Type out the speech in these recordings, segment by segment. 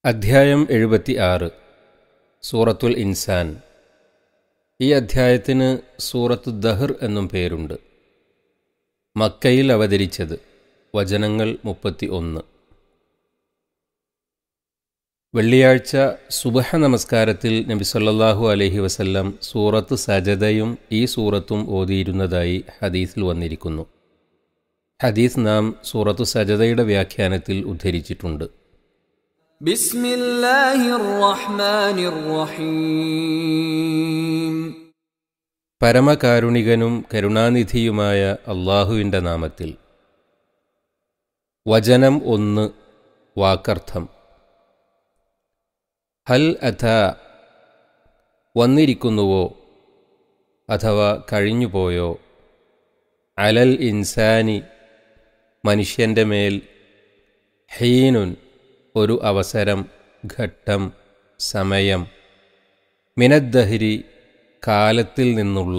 അധ്യായം എഴുപത്തി ആറ് സൂറത്തുൽ ഇൻസാൻ ഈ അധ്യായത്തിന് സൂറത്തു ദഹർ എന്നും പേരുണ്ട് മക്കയിൽ അവതരിച്ചത് വചനങ്ങൾ മുപ്പത്തി ഒന്ന് വെള്ളിയാഴ്ച സുബഹ നമസ്കാരത്തിൽ നബി സല്ലല്ലാഹു അലൈഹി വസല്ലം സൂറത്ത് സജദയും ഈ സൂറത്തും ഓതിയിരുന്നതായി ഹദീസിൽ വന്നിരിക്കുന്നു ഹദീസ് നാം സൂറത്തു സജദയുടെ വ്യാഖ്യാനത്തിൽ ഉദ്ധരിച്ചിട്ടുണ്ട് بسم الله الرحمن الرحيم പരമകാരുണികനും കരുണാനിധിയുമായ അള്ളാഹുവിൻ്റെ നാമത്തിൽ വചനം ഒന്ന് വാക്കർത്ഥം ഹൽ അഥ വന്നിരിക്കുന്നുവോ അഥവാ കഴിഞ്ഞുപോയോ അലൽ ഇൻസാനി മനുഷ്യൻ്റെ മേൽ ഹീനുൻ ഒരു അവസരം ഘട്ടം സമയം മിനദ്ദഹരി കാലത്തിൽ നിന്നുള്ള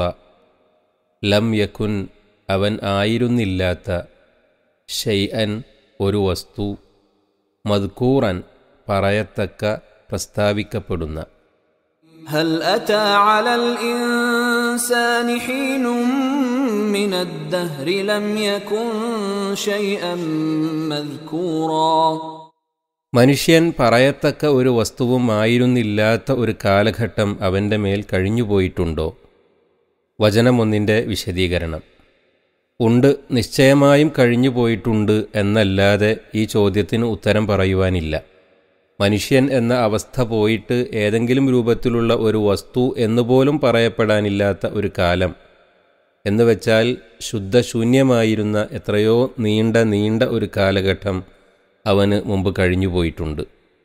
ലം യക്കുൻ അവൻ ആയിരുന്നില്ലാത്ത ഷെയ്അൻ ഒരു വസ്തു മദ്കൂറൻ പറയത്തക്ക പ്രസ്താവിക്കപ്പെടുന്ന هل أتى على الإنسان حين من الدهر لم يكن شيئا مذكورا മനുഷ്യൻ പറയത്തക്ക ഒരു വസ്തുവും ആയിരുന്നില്ലാത്ത ഒരു കാലഘട്ടം അവൻ്റെ മേൽ കഴിഞ്ഞുപോയിട്ടുണ്ടോ വചനമൊന്നിൻ്റെ വിശദീകരണം ഉണ്ട് നിശ്ചയമായും കഴിഞ്ഞുപോയിട്ടുണ്ട് എന്നല്ലാതെ ഈ ചോദ്യത്തിന് ഉത്തരം പറയുവാനില്ല മനുഷ്യൻ എന്ന അവസ്ഥ പോയിട്ട് ഏതെങ്കിലും രൂപത്തിലുള്ള ഒരു വസ്തു എന്നുപോലും പറയപ്പെടാനില്ലാത്ത ഒരു കാലം എന്നുവെച്ചാൽ ശുദ്ധശൂന്യമായിരുന്ന എത്രയോ നീണ്ട നീണ്ട ഒരു കാലഘട്ടം അവന് മുമ്പ് കഴിഞ്ഞുപോയിട്ടുണ്ട്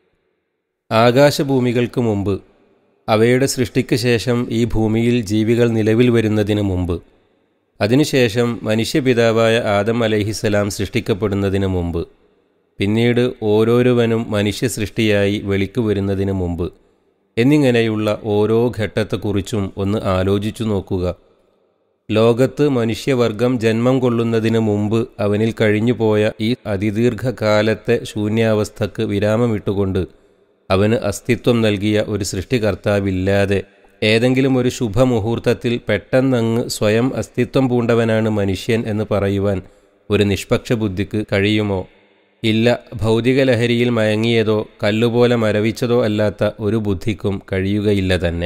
ആകാശഭൂമികൾക്ക് മുമ്പ് അവയുടെ സൃഷ്ടിക്ക് ശേഷം ഈ ഭൂമിയിൽ ജീവികൾ നിലവിൽ വരുന്നതിന് മുമ്പ് അതിനുശേഷം മനുഷ്യപിതാവായ ആദം അലഹിസലാം സൃഷ്ടിക്കപ്പെടുന്നതിന് മുമ്പ് പിന്നീട് ഓരോരുവനും മനുഷ്യ സൃഷ്ടിയായി വെളിക്ക് വരുന്നതിന് മുമ്പ് എന്നിങ്ങനെയുള്ള ഓരോ ഘട്ടത്തെക്കുറിച്ചും ഒന്ന് ആലോചിച്ചു നോക്കുക ലോകത്ത് മനുഷ്യവർഗം ജന്മം കൊള്ളുന്നതിന് മുമ്പ് അവനിൽ കഴിഞ്ഞുപോയ ഈ അതിദീർഘകാലത്തെ ശൂന്യാവസ്ഥക്ക് വിരാമമിട്ടുകൊണ്ട് അവന് അസ്തിത്വം നൽകിയ ഒരു സൃഷ്ടികർത്താവില്ലാതെ ഏതെങ്കിലും ഒരു ശുഭമുഹൂർത്തത്തിൽ പെട്ടെന്നങ്ങ് സ്വയം അസ്തിത്വം പൂണ്ടവനാണ് മനുഷ്യൻ എന്ന് പറയുവാൻ ഒരു നിഷ്പക്ഷ ബുദ്ധിക്ക് കഴിയുമോ ഇല്ല ഭൗതിക ലഹരിയിൽ മയങ്ങിയതോ കല്ലുപോലെ മരവിച്ചതോ അല്ലാത്ത ഒരു ബുദ്ധിക്കും കഴിയുകയില്ല തന്നെ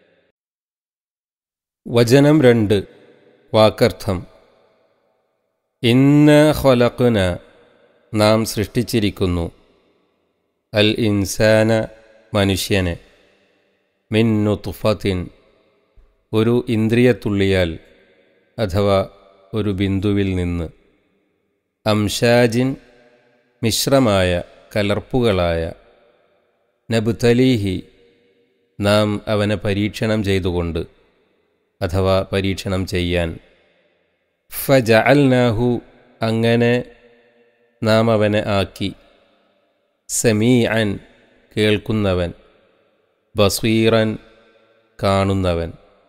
വചനം രണ്ട് വാക്കർത്ഥം ഇന്ന ഹൊലക്കുന നാം സൃഷ്ടിച്ചിരിക്കുന്നു അൽ ഇൻസാന മനുഷ്യനെ മിന്നുത്തുഫത്തിൻ ഒരു ഇന്ദ്രിയത്തുള്ളിയാൽ അഥവാ ഒരു ബിന്ദുവിൽ നിന്ന് അംഷാജിൻ മിശ്രമായ കലർപ്പുകളായ നബുതലീഹി നാം അവനെ പരീക്ഷണം ചെയ്തുകൊണ്ട് അഥവാ പരീക്ഷണം ചെയ്യാൻ ഫജഅൽനാഹു അങ്ങനെ നാം അവനെ ആക്കി സമീഅൻ കേൾക്കുന്നവൻ ബസീറൻ കാണുന്നവൻ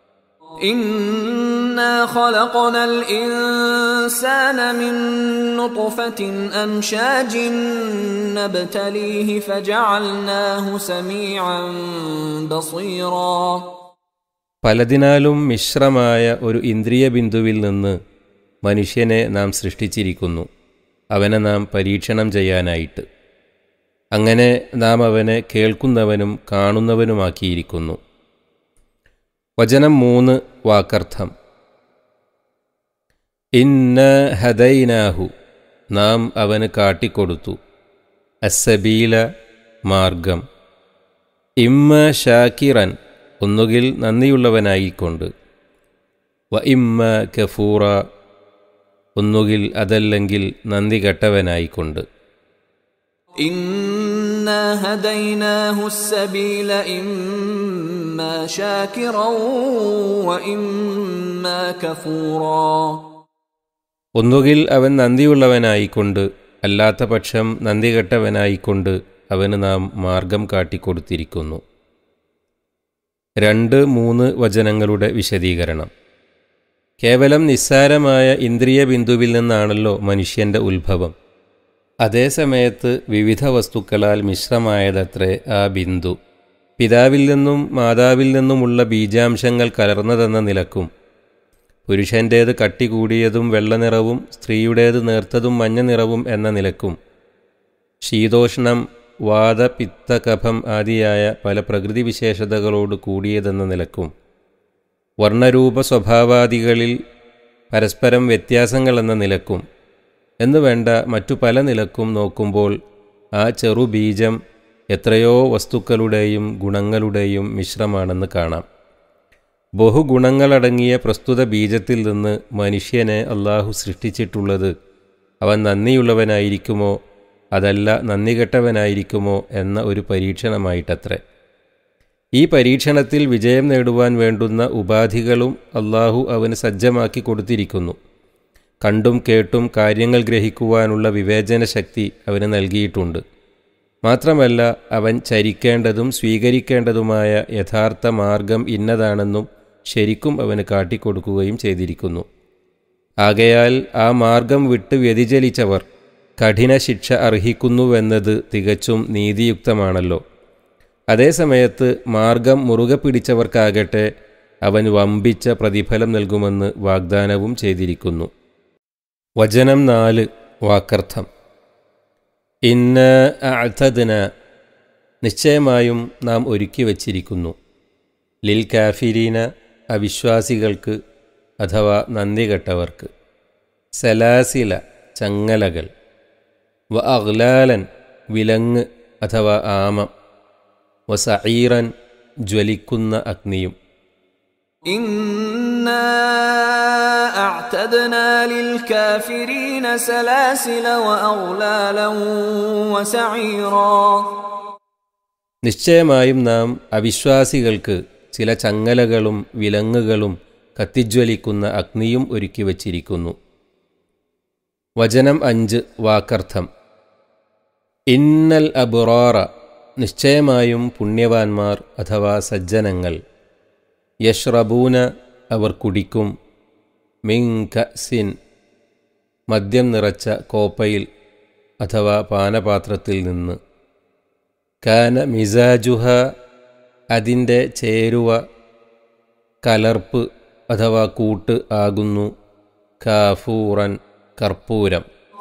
إنا خلقنا الإنسان من نطفة أمشاج نبتليه فجعلناه سميعا بصيرا പലതിനാലും മിശ്രമായ ഒരു ഇന്ദ്രിയ ബിന്ദുവിൽ നിന്ന് മനുഷ്യനെ നാം സൃഷ്ടിച്ചിരിക്കുന്നു അവനെ നാം പരീക്ഷണം ചെയ്യാനായിട്ട് അങ്ങനെ നാം അവനെ കേൾക്കുന്നവനും കാണുന്നവനുമാക്കിയിരിക്കുന്നു വചനം മൂന്ന് വാക്കർത്ഥം ഇന്ന ഹദൈനാഹു നാം അവന് കാട്ടിക്കൊടുത്തു അസബീല മാർഗം ഇമ്മ ഷാക്കിറൻ ഒന്നുകിൽ നന്ദിയുള്ളവനായിക്കൊണ്ട് വ ഇമ്മ കഫൂറ ഒന്നുകിൽ അതല്ലെങ്കിൽ നന്ദി കെട്ടവനായിക്കൊണ്ട് إنا هديناه السبيل إما شاكرا وإما كفورا ഒന്നുകിൽ അവൻ നന്ദിയുള്ളവനായിക്കൊണ്ട് അല്ലാത്ത പക്ഷം നന്ദി കെട്ടവനായിക്കൊണ്ട് അവന് നാം മാർഗം കാട്ടിക്കൊടുത്തിരിക്കുന്നു രണ്ട് മൂന്ന് വചനങ്ങളുടെ വിശദീകരണം കേവലം നിസ്സാരമായ ഇന്ദ്രിയ ബിന്ദുവിൽ നിന്നാണല്ലോ മനുഷ്യൻ്റെ ഉത്ഭവം അതേ സമയത്ത് വിവിധ വസ്തുക്കളാൽ മിശ്രമായതത്രേ ആ ബിന്ദു പിതാവിൽ നിന്നും മാതാവിൽ നിന്നുമുള്ള ബീജാംശങ്ങൾ കലർന്നതെന്ന നിലക്കും പുരുഷൻ്റേത് കട്ടി കൂടിയതും വെള്ളനിറവും സ്ത്രീയുടേത് നേർത്തതും മഞ്ഞ നിറവും എന്ന നിലക്കും ശീതോഷ്ണം വാത പിത്ത കഫം ആദിയായ പല പ്രകൃതി വിശേഷതകളോട് കൂടിയതെന്ന നിലക്കും വർണ്ണരൂപ സ്വഭാവാദികളിൽ പരസ്പരം വ്യത്യാസങ്ങൾ എന്ന നിലക്കും എന്നു വേണ്ട മറ്റു പല നിലക്കും നോക്കുമ്പോൾ ആ ചെറുബീജം എത്രയോ വസ്തുക്കളുടെയും ഗുണങ്ങളുടെയും മിശ്രമാണെന്ന് കാണാം ബഹുഗുണങ്ങളടങ്ങിയ പ്രസ്തുത ബീജത്തിൽ നിന്ന് മനുഷ്യനെ അള്ളാഹു സൃഷ്ടിച്ചിട്ടുള്ളത് അവൻ നന്ദിയുള്ളവനായിരിക്കുമോ അതല്ല നന്ദി കെട്ടവനായിരിക്കുമോ എന്ന ഒരു പരീക്ഷണമായിട്ടത്രേ ഈ പരീക്ഷണത്തിൽ വിജയം നേടുവാൻ വേണ്ടുന്ന ഉപാധികളും അള്ളാഹു അവന് സജ്ജമാക്കി കൊടുത്തിരിക്കുന്നു കണ്ടും കേട്ടും കാര്യങ്ങൾ ഗ്രഹിക്കുവാനുള്ള വിവേചന ശക്തി അവന് നൽകിയിട്ടുണ്ട് മാത്രമല്ല അവൻ ചരിക്കേണ്ടതും സ്വീകരിക്കേണ്ടതുമായ യഥാർത്ഥ മാർഗം ഇന്നതാണെന്നും ശരിക്കും അവന് കാട്ടിക്കൊടുക്കുകയും ചെയ്തിരിക്കുന്നു ആകയാൽ ആ മാർഗം വിട്ട് വ്യതിചലിച്ചവർ കഠിന ശിക്ഷ അർഹിക്കുന്നുവെന്നത് തികച്ചും നീതിയുക്തമാണല്ലോ അതേസമയത്ത് മാർഗം മുറുകെ പിടിച്ചവർക്കാകട്ടെ അവൻ വമ്പിച്ച പ്രതിഫലം നൽകുമെന്ന് വാഗ്ദാനവും ചെയ്തിരിക്കുന്നു വചനം നാല് വാക്കർത്ഥം ഇന്ന അഅതദ്ന നിശ്ചയമായും നാം ഒരുക്കി വച്ചിരിക്കുന്നു ലിൽ കാഫിരീന അവിശ്വാസികൾക്ക് അഥവാ നന്ദി കെട്ടവർക്ക് സലാസില ചങ്ങലകൾ വ അഗ്ലാലൻ വിലങ്ങ് അഥവാ ആമം വ സഈറൻ ജ്വലിക്കുന്ന അഗ്നിയും إنا أعتدنا للكافرين سلاسل وأغلالا وسعيرا നിശ്ചയമായും നാം അവിശ്വാസികൾക്ക് ചില ചങ്ങലകളും വിലങ്ങുകളും കത്തിജ്വലിക്കുന്ന അഗ്നിയും ഒരുക്കി വച്ചിരിക്കുന്നു വചനം അഞ്ച് വാക്കർത്ഥം ഇന്നൽ അബുറാറ നിശ്ചയമായും പുണ്യവാന്മാർ അഥവാ സജ്ജനങ്ങൾ യഷ്റബൂന അവർ കുടിക്കും മിങ്കസിൻ മദ്യം നിറച്ച കോപ്പയിൽ അഥവാ പാനപാത്രത്തിൽ നിന്ന് കാന മിസാജുഹ അതിൻ്റെ ചേരുവ കലർപ്പ് അഥവാ കൂട്ട് ആകുന്നു കാഫൂറൻ കർപ്പൂരം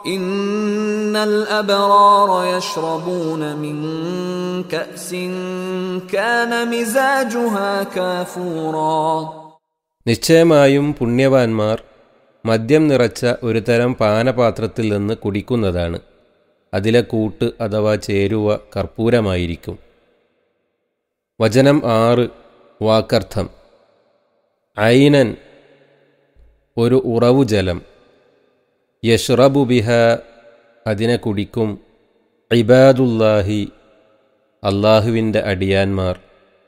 إن الأبرار يشربون من كأس كان مزاجها كافورا നിശ്ചയമായും പുണ്യവാന്മാർ മദ്യം നിറച്ച ഒരു തരം പാനപാത്രത്തിൽ നിന്ന് കുടിക്കുന്നതാണ് അതിലെ കൂട്ട് അഥവാ ചേരുവ കർപ്പൂരമായിരിക്കും വചനം ആറ് വാക്കർത്ഥം ഐനൻ ഒരു ഉറവു ജലം യഷ്റബു ബിഹ അതിനെ കുടിക്കും ഇബാദുല്ലാഹി അള്ളാഹുവിൻ്റെ അടിയാന്മാർ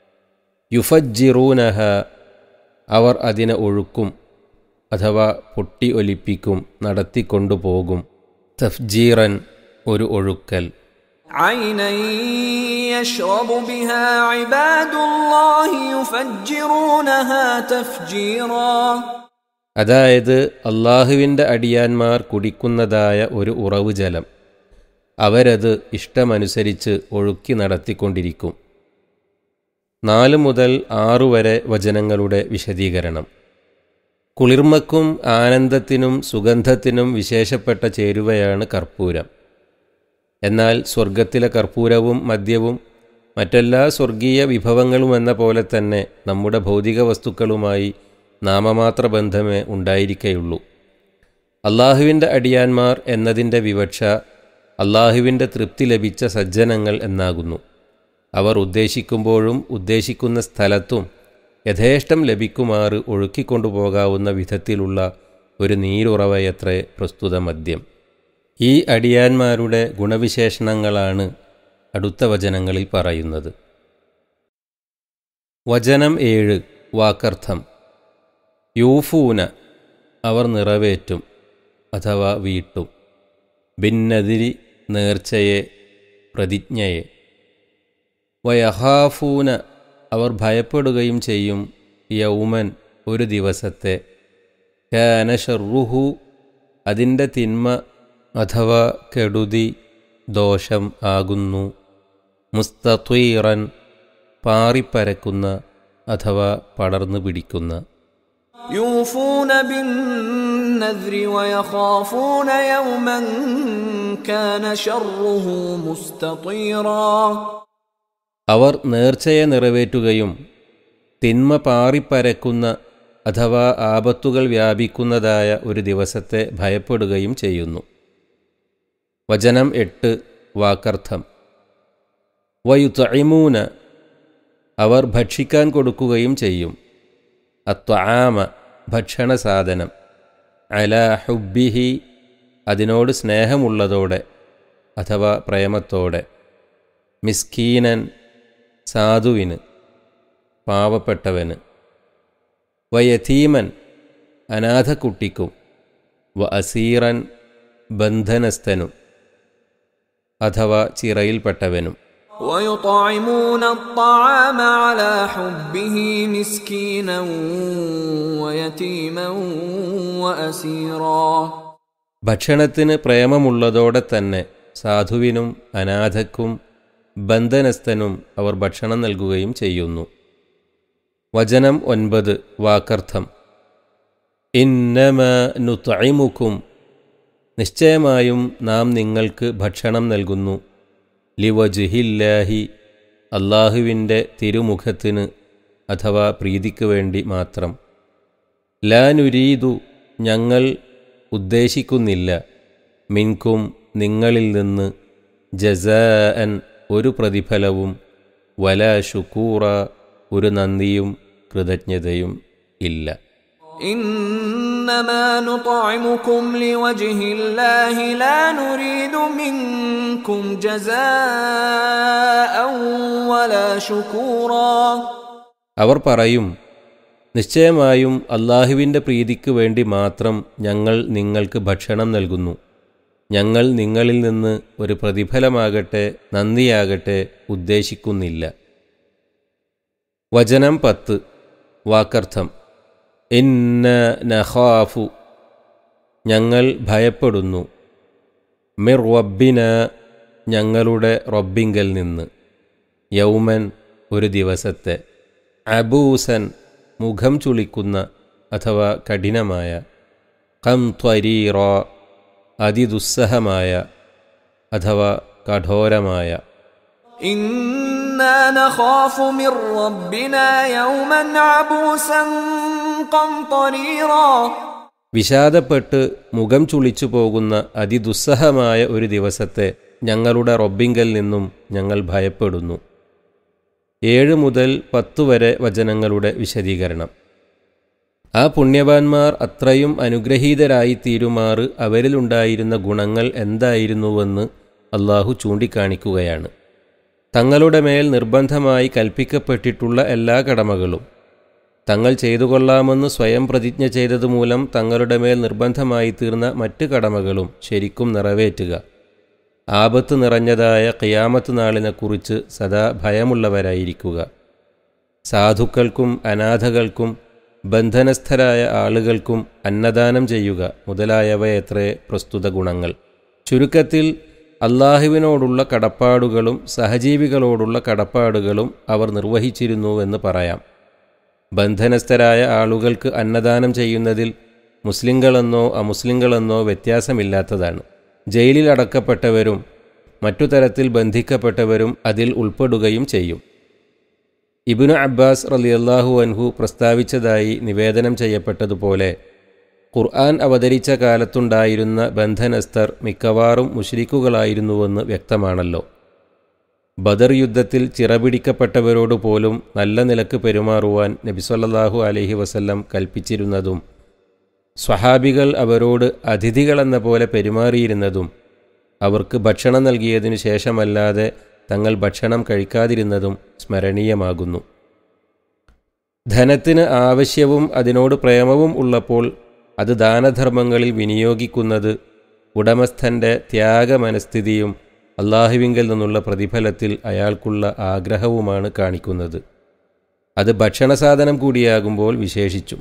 യുഫജ്ജിറൂനഹ അവർ അതിനെ ഒഴുക്കും അഥവാ പൊട്ടി ഒലിപ്പിക്കും നടത്തിക്കൊണ്ടുപോകും തഫ്ജീറൻ ഒരു ഒഴുക്കൽ عينا يشرب بها عباد الله يفجرونها تفجيرا അതായത് അള്ളാഹുവിൻ്റെ അടിയാന്മാർ കുടിക്കുന്നതായ ഒരു ഉറവ് ജലം അവരത് ഇഷ്ടമനുസരിച്ച് ഒഴുക്കി നടത്തിക്കൊണ്ടിരിക്കും നാല് മുതൽ ആറു വരെ വചനങ്ങളുടെ വിശദീകരണം കുളിർമക്കും ആനന്ദത്തിനും സുഗന്ധത്തിനും വിശേഷപ്പെട്ട ചേരുവയാണ് കർപ്പൂരം എന്നാൽ സ്വർഗത്തിലെ കർപ്പൂരവും മദ്യവും മറ്റെല്ലാ സ്വർഗീയ വിഭവങ്ങളും എന്ന പോലെ തന്നെ നമ്മുടെ ഭൗതിക വസ്തുക്കളുമായി നാമമാത്ര ബന്ധമേ ഉണ്ടായിരിക്കയുള്ളൂ അള്ളാഹുവിൻ്റെ അടിയാന്മാർ എന്നതിൻ്റെ വിവക്ഷ അള്ളാഹുവിൻ്റെ തൃപ്തി ലഭിച്ച സജ്ജനങ്ങൾ എന്നാകുന്നു അവർ ഉദ്ദേശിക്കുമ്പോഴും ഉദ്ദേശിക്കുന്ന സ്ഥലത്തും യഥേഷ്ടം ലഭിക്കുമാറ് ഒഴുക്കിക്കൊണ്ടുപോകാവുന്ന വിധത്തിലുള്ള ഒരു നീരുറവയത്രേ പ്രസ്തുത മദ്യം ഈ അടിയാന്മാരുടെ ഗുണവിശേഷണങ്ങളാണ് അടുത്ത വചനങ്ങളിൽ പറയുന്നത് വചനം ഏഴ് വാക്കർത്ഥം യൂഫൂന അവർ നിറവേറ്റും അഥവാ വീട്ടും ഭിന്നതിരി നേർച്ചയെ പ്രതിജ്ഞയെ വയഹാഫൂന അവർ ഭയപ്പെടുകയും ചെയ്യും യൗമൻ ഒരു ദിവസത്തെ കാനഷറുഹു അതിൻ്റെ തിന്മ അഥവാ കെടുതി ദോഷം ആകുന്നു മുസ്തത്വീറൻ പാറിപ്പരക്കുന്ന അഥവാ പടർന്നു പിടിക്കുന്ന يوفون بالنذر ويخافون يوما كان شره مستطيرا അവർ നേർച്ചയെ നിറവേറ്റുകയും തിന്മ പാറിപ്പരക്കുന്ന അഥവാ ആപത്തുകൾ വ്യാപിക്കുന്നതായ ഒരു ദിവസത്തെ ഭയപ്പെടുകയും ചെയ്യുന്നു വചനം എട്ട് വാക്കർത്ഥം വയുത്തൈമൂന അവർ ഭക്ഷിക്കാൻ കൊടുക്കുകയും ചെയ്യും അത്വാമ ഭക്ഷണ സാധനം അല ഹുബിഹി അതിനോട് സ്നേഹമുള്ളതോടെ അഥവാ പ്രേമത്തോടെ മിസ്കീനൻ സാധുവിന് പാവപ്പെട്ടവന് വയതീമൻ അനാഥക്കുട്ടിക്കും വ അസീറൻ ബന്ധനസ്ഥനും അഥവാ ചിറയിൽപ്പെട്ടവനും ويطعمون الطعام على حبه مسكينا ويتيما واسيرا ഭക്ഷണത്തിന് പ്രേമമുള്ളതോടെ തന്നെ സാധുവിനും അനാഥക്കും ബന്ധനസ്ഥനും അവർ ഭക്ഷണം നൽകുകയും ചെയ്യുന്നു വചനം ഒൻപത് വാക്കർത്ഥം ഇന്നമ നുത്തൈമുക്കും നിശ്ചയമായും നാം നിങ്ങൾക്ക് ഭക്ഷണം നൽകുന്നു ലിവജുഹില്ലാഹി അള്ളാഹുവിൻ്റെ തിരുമുഖത്തിന് അഥവാ പ്രീതിക്ക് വേണ്ടി മാത്രം ലാനുരീതു ഞങ്ങൾ ഉദ്ദേശിക്കുന്നില്ല മിൻകും നിങ്ങളിൽ നിന്ന് ജസാഅൻ ഒരു പ്രതിഫലവും വല ഷുക്കൂറ ഒരു നന്ദിയും കൃതജ്ഞതയും ഇല്ല انما نطعمكم لوجه الله لا نريد منكم جزاء ولا شكورا അവർ പറയും നിശ്ചയമായും അള്ളാഹുവിൻ്റെ പ്രീതിക്ക് വേണ്ടി മാത്രം ഞങ്ങൾ നിങ്ങൾക്ക് ഭക്ഷണം നൽകുന്നു ഞങ്ങൾ നിങ്ങളിൽ നിന്ന് ഒരു പ്രതിഫലമാകട്ടെ നന്ദിയാകട്ടെ ഉദ്ദേശിക്കുന്നില്ല വചനം പത്ത് വാക്കർത്ഥം ഇന്ന നഖാഫു ഞങ്ങൾ ഭയപ്പെടുന്നു മിർ റബ്ബിന ഞങ്ങളുടെ റബ്ബിങ്കൽ നിന്ന് യൗമൻ ഒരു ദിവസത്തെ അബൂസൻ മുഖം ചുളിക്കുന്ന അഥവാ കഠിനമായ കം ത്വരീറ അതിദുസ്സഹമായ അഥവാ കഠോരമായ انا نخاف من ربنا يوما عبوسا قمطريرا വിഷാദപ്പെട്ട് മുഖം ചുളിച്ചു പോകുന്ന അതിദുസ്സഹമായ ഒരു ദിവസത്തെ ഞങ്ങളുടെ റബ്ബിങ്കൽ നിന്നും ഞങ്ങൾ ഭയപ്പെടുന്നു ഏഴ് മുതൽ പത്തു വരെ വചനങ്ങളുടെ വിശദീകരണം ആ പുണ്യവാന്മാർ അത്രയും അനുഗ്രഹീതരായി തീരുമാറ് അവരിലുണ്ടായിരുന്ന ഗുണങ്ങൾ എന്തായിരുന്നുവെന്ന് അള്ളാഹു ചൂണ്ടിക്കാണിക്കുകയാണ് തങ്ങളുടെ മേൽ നിർബന്ധമായി കൽപ്പിക്കപ്പെട്ടിട്ടുള്ള എല്ലാ കടമകളും തങ്ങൾ ചെയ്തു കൊള്ളാമെന്ന് സ്വയം പ്രതിജ്ഞ ചെയ്തതുമൂലം തങ്ങളുടെ മേൽ നിർബന്ധമായി തീർന്ന മറ്റ് കടമകളും ശരിക്കും നിറവേറ്റുക ആപത്ത് നിറഞ്ഞതായ ഖിയാമത്ത് നാളിനെക്കുറിച്ച് സദാ ഭയമുള്ളവരായിരിക്കുക സാധുക്കൾക്കും അനാഥകൾക്കും ബന്ധനസ്ഥരായ ആളുകൾക്കും അന്നദാനം ചെയ്യുക മുതലായവയത്രേ പ്രസ്തുത ഗുണങ്ങൾ ചുരുക്കത്തിൽ അള്ളാഹുവിനോടുള്ള കടപ്പാടുകളും സഹജീവികളോടുള്ള കടപ്പാടുകളും അവർ നിർവഹിച്ചിരുന്നുവെന്ന് പറയാം ബന്ധനസ്ഥരായ ആളുകൾക്ക് അന്നദാനം ചെയ്യുന്നതിൽ മുസ്ലിങ്ങളെന്നോ അമുസ്ലിങ്ങളെന്നോ വ്യത്യാസമില്ലാത്തതാണ് ജയിലിൽ അടക്കപ്പെട്ടവരും മറ്റു തരത്തിൽ ബന്ധിക്കപ്പെട്ടവരും അതിൽ ഉൾപ്പെടുകയും ചെയ്യും ഇബിനു അബ്ബാസ് റലിയല്ലാഹു അൻഹു പ്രസ്താവിച്ചതായി നിവേദനം ചെയ്യപ്പെട്ടതുപോലെ ഖുർആൻ അവതരിച്ച കാലത്തുണ്ടായിരുന്ന ബന്ധനസ്ഥർ മിക്കവാറും മുഷ്രിക്കുകളായിരുന്നുവെന്ന് വ്യക്തമാണല്ലോ ബദർ യുദ്ധത്തിൽ ചിറപിടിക്കപ്പെട്ടവരോട് പോലും നല്ല നിലക്ക് പെരുമാറുവാൻ നബിസ്വല്ലാഹു അലഹി വസല്ലം കൽപ്പിച്ചിരുന്നതും സ്വഹാബികൾ അവരോട് അതിഥികളെന്ന പോലെ പെരുമാറിയിരുന്നതും അവർക്ക് ഭക്ഷണം നൽകിയതിനു ശേഷമല്ലാതെ തങ്ങൾ ഭക്ഷണം കഴിക്കാതിരുന്നതും സ്മരണീയമാകുന്നു ധനത്തിന് ആവശ്യവും അതിനോട് പ്രേമവും ഉള്ളപ്പോൾ അത് ദാനധർമ്മങ്ങളിൽ വിനിയോഗിക്കുന്നത് ഉടമസ്ഥൻ്റെ ത്യാഗമനസ്ഥിതിയും അള്ളാഹുവിങ്കിൽ നിന്നുള്ള പ്രതിഫലത്തിൽ അയാൾക്കുള്ള ആഗ്രഹവുമാണ് കാണിക്കുന്നത് അത് ഭക്ഷണസാധനം കൂടിയാകുമ്പോൾ വിശേഷിച്ചും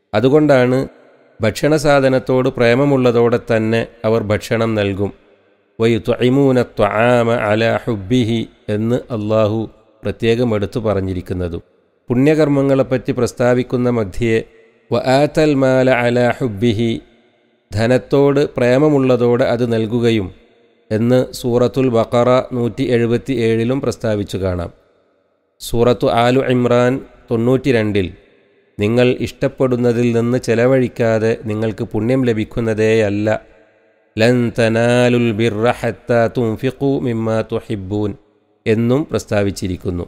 അതുകൊണ്ടാണ് ഭക്ഷണസാധനത്തോട് പ്രേമമുള്ളതോടെ തന്നെ അവർ ഭക്ഷണം നൽകും വയുത്വഇമൂന ത്വആമ അല ഹുബ്ബിഹി എന്ന് അള്ളാഹു പ്രത്യേകം എടുത്തു പറഞ്ഞിരിക്കുന്നതും പുണ്യകർമ്മങ്ങളെപ്പറ്റി പ്രസ്താവിക്കുന്ന മധ്യേ വ ആത്തൽ മാല അല ഹുബ്ബിഹി ധനത്തോട് പ്രേമമുള്ളതോടെ അത് നൽകുകയും എന്ന് സൂറത്തുൽ ബക്കറ നൂറ്റി എഴുപത്തി ഏഴിലും പ്രസ്താവിച്ചു കാണാം സൂറത്തു ആലു ഇമ്രാൻ തൊണ്ണൂറ്റി രണ്ടിൽ നിങ്ങൾ ഇഷ്ടപ്പെടുന്നതിൽ നിന്ന് ചെലവഴിക്കാതെ നിങ്ങൾക്ക് പുണ്യം ലഭിക്കുന്നതേയല്ല ലൻ തനാലുൽ ബിർറ ഹത്ത തുംഫിഖു മിമ്മ തുഹിബ്ബൂൻ എന്നും പ്രസ്താവിച്ചിരിക്കുന്നു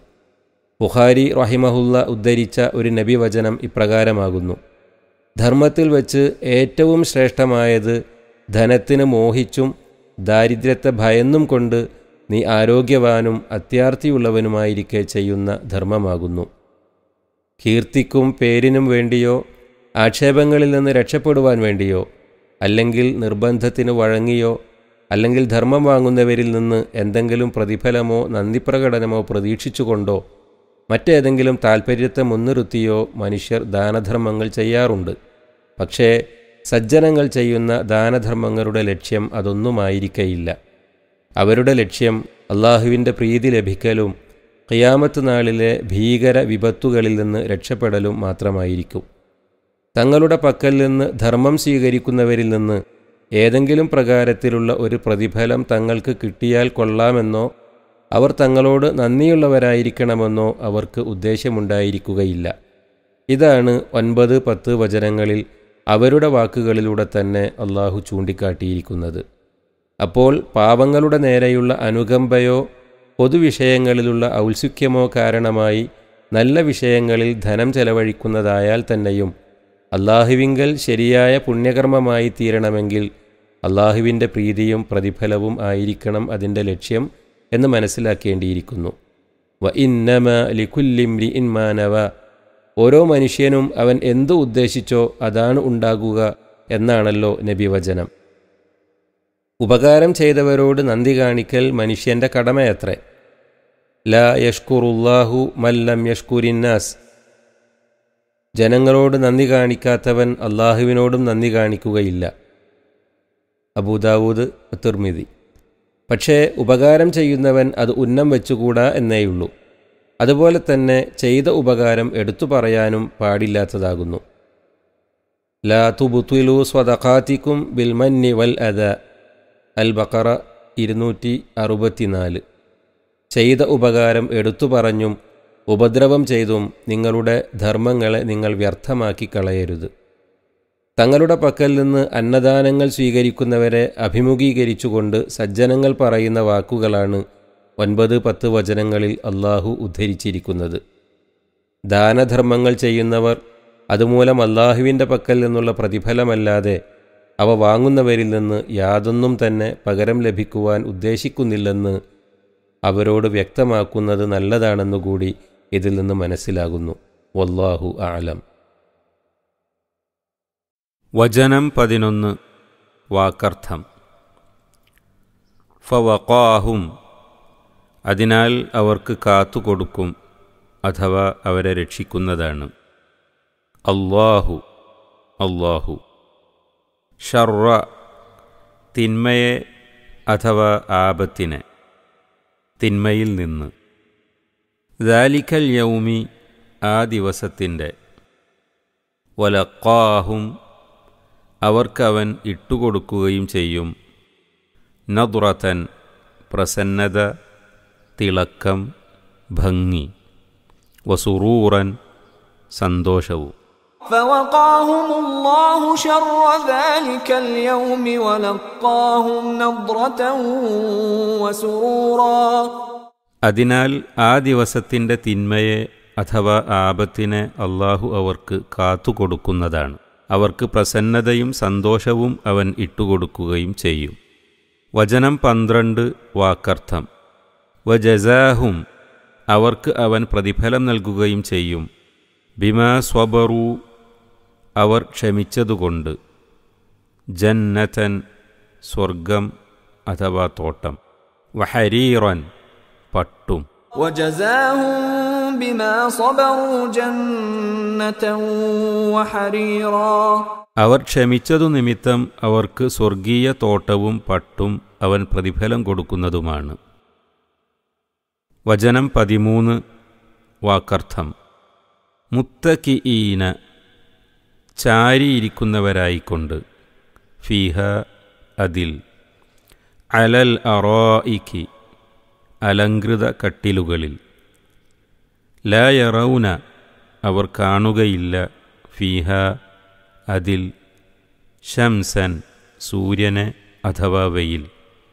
ബുഖാരി റഹിമഹുല്ല ഉദ്ധരിച്ച ഒരു നബിവചനം ഇപ്രകാരമാകുന്നു ധർമ്മത്തിൽ വച്ച് ഏറ്റവും ശ്രേഷ്ഠമായത് ധനത്തിന് മോഹിച്ചും ദാരിദ്ര്യത്തെ ഭയന്നും കൊണ്ട് നീ ആരോഗ്യവാനും അത്യാർത്ഥിയുള്ളവനുമായിരിക്കെ ചെയ്യുന്ന ധർമ്മമാകുന്നു കീർത്തിക്കും പേരിനും വേണ്ടിയോ ആക്ഷേപങ്ങളിൽ നിന്ന് രക്ഷപ്പെടുവാൻ വേണ്ടിയോ അല്ലെങ്കിൽ നിർബന്ധത്തിന് വഴങ്ങിയോ അല്ലെങ്കിൽ ധർമ്മം വാങ്ങുന്നവരിൽ നിന്ന് എന്തെങ്കിലും പ്രതിഫലമോ നന്ദിപ്രകടനമോ പ്രതീക്ഷിച്ചുകൊണ്ടോ മറ്റേതെങ്കിലും താൽപ്പര്യത്തെ മുൻനിർത്തിയോ മനുഷ്യർ ദാനധർമ്മങ്ങൾ ചെയ്യാറുണ്ട് പക്ഷേ സജ്ജനങ്ങൾ ചെയ്യുന്ന ദാനധർമ്മങ്ങളുടെ ലക്ഷ്യം അതൊന്നുമായിരിക്കയില്ല അവരുടെ ലക്ഷ്യം അള്ളാഹുവിൻ്റെ പ്രീതി ലഭിക്കലും ഖിയാമത്ത് നാളിലെ ഭീകര വിപത്തുകളിൽ നിന്ന് രക്ഷപ്പെടലും മാത്രമായിരിക്കും തങ്ങളുടെ പക്കൽ നിന്ന് ധർമ്മം സ്വീകരിക്കുന്നവരിൽ നിന്ന് ഏതെങ്കിലും പ്രകാരത്തിലുള്ള ഒരു പ്രതിഫലം തങ്ങൾക്ക് കിട്ടിയാൽ കൊള്ളാമെന്നോ അവർ തങ്ങളോട് നന്ദിയുള്ളവരായിരിക്കണമെന്നോ അവർക്ക് ഉദ്ദേശമുണ്ടായിരിക്കുകയില്ല ഇതാണ് ഒൻപത് പത്ത് വചനങ്ങളിൽ അവരുടെ വാക്കുകളിലൂടെ തന്നെ അള്ളാഹു ചൂണ്ടിക്കാട്ടിയിരിക്കുന്നത് അപ്പോൾ പാവങ്ങളുടെ നേരെയുള്ള അനുകമ്പയോ പൊതുവിഷയങ്ങളിലുള്ള ഔത്സുക്യമോ കാരണമായി നല്ല വിഷയങ്ങളിൽ ധനം ചെലവഴിക്കുന്നതായാൽ തന്നെയും അള്ളാഹുവിങ്കൽ ശരിയായ പുണ്യകർമ്മമായി തീരണമെങ്കിൽ അള്ളാഹുവിൻ്റെ പ്രീതിയും പ്രതിഫലവും ആയിരിക്കണം അതിൻ്റെ ലക്ഷ്യം എന്ന് മനസ്സിലാക്കേണ്ടിയിരിക്കുന്നു വ ഇന്നമ ലിഖുല്ലിംരി ഇൻമാനവ ഓരോ മനുഷ്യനും അവൻ എന്തു ഉദ്ദേശിച്ചോ അതാണ് ഉണ്ടാകുക എന്നാണല്ലോ നബിവചനം ഉപകാരം ചെയ്തവരോട് നന്ദി കാണിക്കൽ മനുഷ്യൻ്റെ കടമയത്രേ ലാ യഷ്കുറുല്ലാഹു മല്ലം യഷ്കുരിന്നാസ് ജനങ്ങളോട് നന്ദി കാണിക്കാത്തവൻ അള്ളാഹുവിനോടും നന്ദി കാണിക്കുകയില്ല അബൂദാവൂദ് തിർമിതി പക്ഷേ ഉപകാരം ചെയ്യുന്നവൻ അത് ഉന്നം വെച്ചുകൂടാ എന്നേയുള്ളൂ അതുപോലെ തന്നെ ചെയ്ത ഉപകാരം എടുത്തു പറയാനും പാടില്ലാത്തതാകുന്നു ലാ തുബുത്തുലു സ്വതഖാത്തിക്കും ബിൽമന്നി വൽ അദ അൽ ബക്കറ ഇരുന്നൂറ്റി അറുപത്തിനാല് ചെയ്ത ഉപകാരം എടുത്തു പറഞ്ഞും ഉപദ്രവം ചെയ്തും നിങ്ങളുടെ ധർമ്മങ്ങളെ നിങ്ങൾ വ്യർത്ഥമാക്കി കളയരുത് തങ്ങളുടെ പക്കൽ നിന്ന് അന്നദാനങ്ങൾ സ്വീകരിക്കുന്നവരെ അഭിമുഖീകരിച്ചുകൊണ്ട് സജ്ജനങ്ങൾ പറയുന്ന വാക്കുകളാണ് ഒൻപത് പത്ത് വചനങ്ങളിൽ അള്ളാഹു ഉദ്ധരിച്ചിരിക്കുന്നത് ദാനധർമ്മങ്ങൾ ചെയ്യുന്നവർ അതുമൂലം അള്ളാഹുവിൻ്റെ പക്കൽ നിന്നുള്ള പ്രതിഫലമല്ലാതെ അവ വാങ്ങുന്നവരിൽ നിന്ന് യാതൊന്നും തന്നെ പകരം ലഭിക്കുവാൻ ഉദ്ദേശിക്കുന്നില്ലെന്ന് അവരോട് വ്യക്തമാക്കുന്നത് നല്ലതാണെന്നുകൂടി ഇതിൽ നിന്ന് മനസ്സിലാകുന്നു വല്ലാഹു ആലം വചനം പതിനൊന്ന് വാക്കർത്ഥം ഫവഖാഹും അതിനാൽ അവർക്ക് കാത്തുകൊടുക്കും അഥവാ അവരെ രക്ഷിക്കുന്നതാണ് അള്ളാഹു അള്ളാഹു ഷർറ തിന്മയെ അഥവാ ആപത്തിനെ തിന്മയിൽ നിന്ന് ദാലിക്കൽ യൗമി ആ ദിവസത്തിൻ്റെ വലക്കാഹും അവർക്കവൻ ഇട്ടുകൊടുക്കുകയും ചെയ്യും നദുറത്തൻ പ്രസന്നത തിളക്കം ഭംഗി വസുറൂറൻ സന്തോഷവും فوقاهم الله شر ذلك اليوم ولقاهم نضرة وسرورا അതിനാൽ ആ ദിവസത്തിൻ്റെ തിന്മയെ അഥവാ ആപത്തിനെ അള്ളാഹു അവർക്ക് കാത്തുകൊടുക്കുന്നതാണ് അവർക്ക് പ്രസന്നതയും സന്തോഷവും അവൻ ഇട്ടുകൊടുക്കുകയും ചെയ്യും വചനം പന്ത്രണ്ട് വാക്കർത്ഥം വജസാഹും അവർക്ക് അവൻ പ്രതിഫലം നൽകുകയും ചെയ്യും ബിമാ സ്വബറു അവർ ക്ഷമിച്ചതുകൊണ്ട് ജന്നതൻ സ്വർഗം അഥവാ തോട്ടം വഹരീറൻ പട്ടും وجزاهم بما صبروا جنة وحريرا അവർ ക്ഷമിച്ചതു നിമിത്തം അവർക്ക് സ്വർഗീയ തോട്ടവും പട്ടും അവൻ പ്രതിഫലം കൊടുക്കുന്നതുമാണ് വചനം പതിമൂന്ന് വാക്കർത്ഥം മുത്തക്കിഈന ചാരിയിരിക്കുന്നവരായിക്കൊണ്ട് ഫീഹ അതിൽ അലൽ അറോയിക്ക് അലങ്കൃത കട്ടിലുകളിൽ ലയറൗന അവർ കാണുകയില്ല ഫീഹ അതിൽ ഷംസൻ സൂര്യനെ അഥവാ വെയിൽ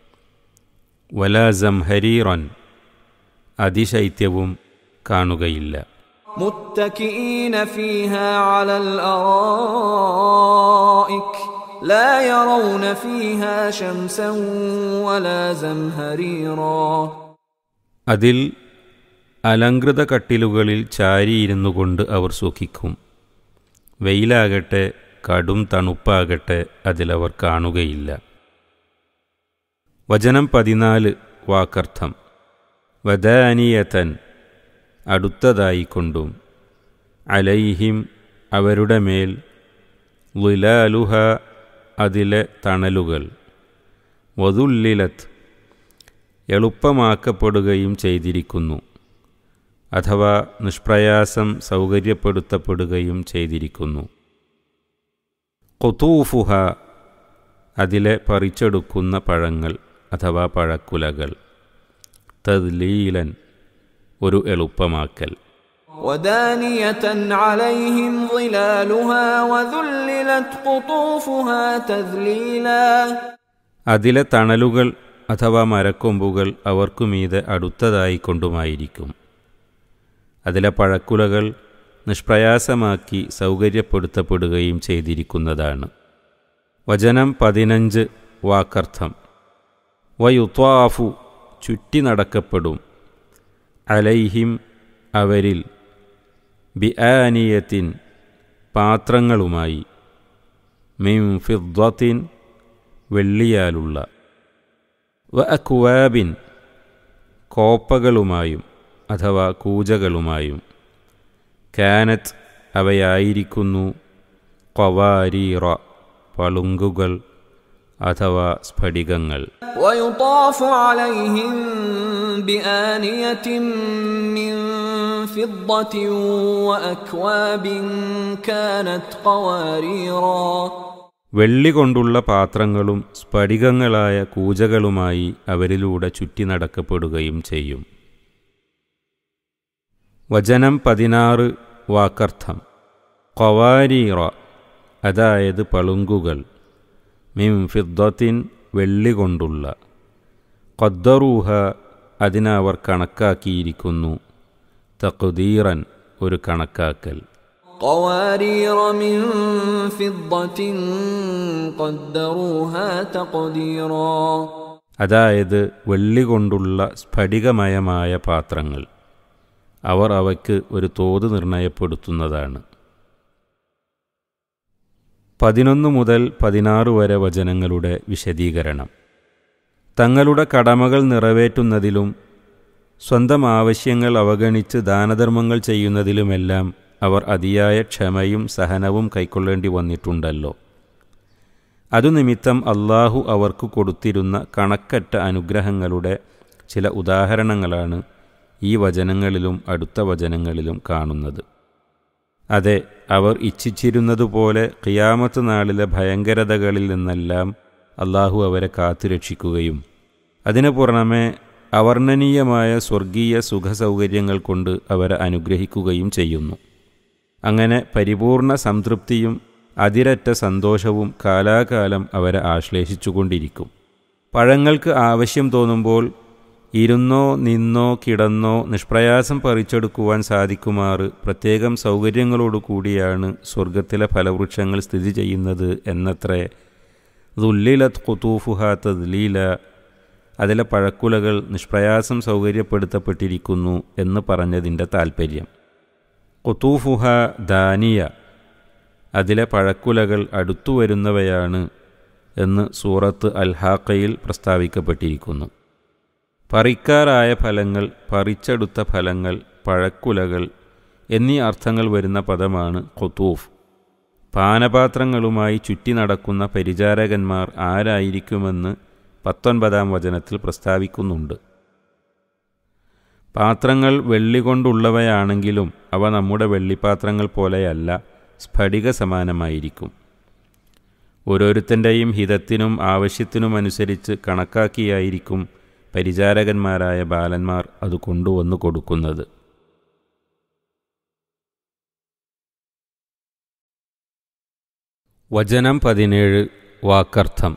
വലാസം ഹരീറൻ അതിശൈത്യവും കാണുകയില്ല متكئين فيها على الارائك لا يرون فيها شمسا ولا زمهريرا അതിൽ അലങ്കൃത കട്ടിലുകളിൽ ചാരിയിരുന്നു കൊണ്ട് അവർ സുഖിക്കും വെയിലാകട്ടെ കടും തണുപ്പാകട്ടെ അതിലവർ കാണുകയില്ല വചനം പതിനാല് വാക്കർത്ഥം വദാനിയതൻ അടുത്തതായിക്കൊണ്ടും അലൈഹിം അവരുടെ മേൽ ലുലാലുഹ അതിലെ തണലുകൾ വതുല്ലിലത്ത് എളുപ്പമാക്കപ്പെടുകയും ചെയ്തിരിക്കുന്നു അഥവാ നിഷ്പ്രയാസം സൗകര്യപ്പെടുത്തപ്പെടുകയും ചെയ്തിരിക്കുന്നു കൊത്തൂഫുഹ അതിലെ പറിച്ചെടുക്കുന്ന പഴങ്ങൾ അഥവാ പഴക്കുലകൾ തദ്ലീലൻ ഒരു എളുപ്പമാക്കൽ ودانية عليهم ظلالها وذللت قطوفها تذليلا അതിലെ തണലുകൾ അഥവാ മരക്കൊമ്പുകൾ അവർക്കു മീതെ അടുത്തതായിക്കൊണ്ടുമായിരിക്കും അതിലെ പഴക്കുലകൾ നിഷ്പ്രയാസമാക്കി സൗകര്യപ്പെടുത്തപ്പെടുകയും ചെയ്തിരിക്കുന്നതാണ് വചനം പതിനഞ്ച് വാക്കർത്ഥം വയുത്വാഫു ചുറ്റി നടക്കപ്പെടും അലൈഹിം അവരിൽ ബിആനിയത്തിൻ പാത്രങ്ങളുമായി മിം ഫിദ്വത്തിൻ വെള്ളിയാലുള്ള വ അക്വാബിൻ കോപ്പകളുമായും അഥവാ കൂജകളുമായും കാനത്ത് അവയായിരിക്കുന്നു കവാരീറ പളുങ്കുകൾ അഥവാ സ്ഫടികങ്ങൾ ويطاف عليهم بآنية من فضة وأكواب كانت قواريرا വെള്ളി കൊണ്ടുള്ള പാത്രങ്ങളും സ്ഫടികങ്ങളായ കൂജകളുമായി അവരിലൂടെ ചുറ്റി നടക്കപ്പെടുകയും ചെയ്യും വചനം പതിനാറ് വാക്കർത്ഥം കവാരീറ അതായത് പളുങ്കുകൾ മിം ഫിദ്ദത്തിൻ വെള്ളി കൊണ്ടുള്ള ഖദ്ദറൂഹ അതിനവർ കണക്കാക്കിയിരിക്കുന്നു തഖ്ദീറൻ ഒരു കണക്കാക്കൽ قوارير من فضة قدروها تقديرا അതായത് വെള്ളി കൊണ്ടുള്ള സ്ഫടികമയമായ പാത്രങ്ങൾ അവർ അവയ്ക്ക് ഒരു തോത് നിർണയപ്പെടുത്തുന്നതാണ് പതിനൊന്ന് മുതൽ പതിനാറ് വരെ വചനങ്ങളുടെ വിശദീകരണം തങ്ങളുടെ കടമകൾ നിറവേറ്റുന്നതിലും സ്വന്തം ആവശ്യങ്ങൾ അവഗണിച്ച് ദാനധർമ്മങ്ങൾ ചെയ്യുന്നതിലുമെല്ലാം അവർ അതിയായ ക്ഷമയും സഹനവും കൈക്കൊള്ളേണ്ടി വന്നിട്ടുണ്ടല്ലോ അതുനിമിത്തം അള്ളാഹു അവർക്ക് കൊടുത്തിരുന്ന കണക്കറ്റ അനുഗ്രഹങ്ങളുടെ ചില ഉദാഹരണങ്ങളാണ് ഈ വചനങ്ങളിലും അടുത്ത വചനങ്ങളിലും കാണുന്നത് അതെ അവർ ഇച്ഛിച്ചിരുന്നതുപോലെ ഖിയാമത്ത് നാളിലെ ഭയങ്കരതകളിൽ നിന്നെല്ലാം അള്ളാഹു അവരെ കാത്തുരക്ഷിക്കുകയും അതിനു പുറമെ അവർണ്ണനീയമായ സ്വർഗീയ സുഖസൗകര്യങ്ങൾ കൊണ്ട് അവരെ അനുഗ്രഹിക്കുകയും ചെയ്യുന്നു അങ്ങനെ പരിപൂർണ സംതൃപ്തിയും അതിരറ്റ സന്തോഷവും കാലാകാലം അവരെ ആശ്ലേഷിച്ചുകൊണ്ടിരിക്കും പഴങ്ങൾക്ക് ആവശ്യം തോന്നുമ്പോൾ ഇരുന്നോ നിന്നോ കിടന്നോ നിഷ്പ്രയാസം പറിച്ചെടുക്കുവാൻ സാധിക്കുമാറ് പ്രത്യേകം സൗകര്യങ്ങളോടു കൂടിയാണ് സ്വർഗത്തിലെ ഫലവൃക്ഷങ്ങൾ സ്ഥിതി ചെയ്യുന്നത് എന്നത്രേ ദുല്ലിലത് ഖുത്തൂഫുഹ തദ്ലീല അതിലെ പഴക്കുലകൾ നിഷ്പ്രയാസം സൗകര്യപ്പെടുത്തപ്പെട്ടിരിക്കുന്നു എന്ന് പറഞ്ഞതിൻ്റെ താൽപ്പര്യം ഖുത്തൂഫുഹ ദാനിയ അതിലെ പഴക്കുലകൾ അടുത്തു വരുന്നവയാണ് എന്ന് സൂറത്ത് അൽഹാക്കയിൽ പ്രസ്താവിക്കപ്പെട്ടിരിക്കുന്നു പറിക്കാറായ ഫലങ്ങൾ പറിച്ചെടുത്ത ഫലങ്ങൾ പഴക്കുലകൾ എന്നീ അർത്ഥങ്ങൾ വരുന്ന പദമാണ് ഖുത്തൂഫ് പാനപാത്രങ്ങളുമായി ചുറ്റി നടക്കുന്ന പരിചാരകന്മാർ ആരായിരിക്കുമെന്ന് പത്തൊൻപതാം വചനത്തിൽ പ്രസ്താവിക്കുന്നുണ്ട് പാത്രങ്ങൾ വെള്ളി കൊണ്ടുള്ളവയാണെങ്കിലും അവ നമ്മുടെ വെള്ളിപ്പാത്രങ്ങൾ പോലെയല്ല സ്ഫടിക സമാനമായിരിക്കും ഓരോരുത്തൻ്റെയും ഹിതത്തിനും ആവശ്യത്തിനുമനുസരിച്ച് കണക്കാക്കിയായിരിക്കും പരിചാരകന്മാരായ ബാലന്മാർ അത് കൊണ്ടുവന്നു കൊടുക്കുന്നത് വചനം പതിനേഴ് വാക്കർത്ഥം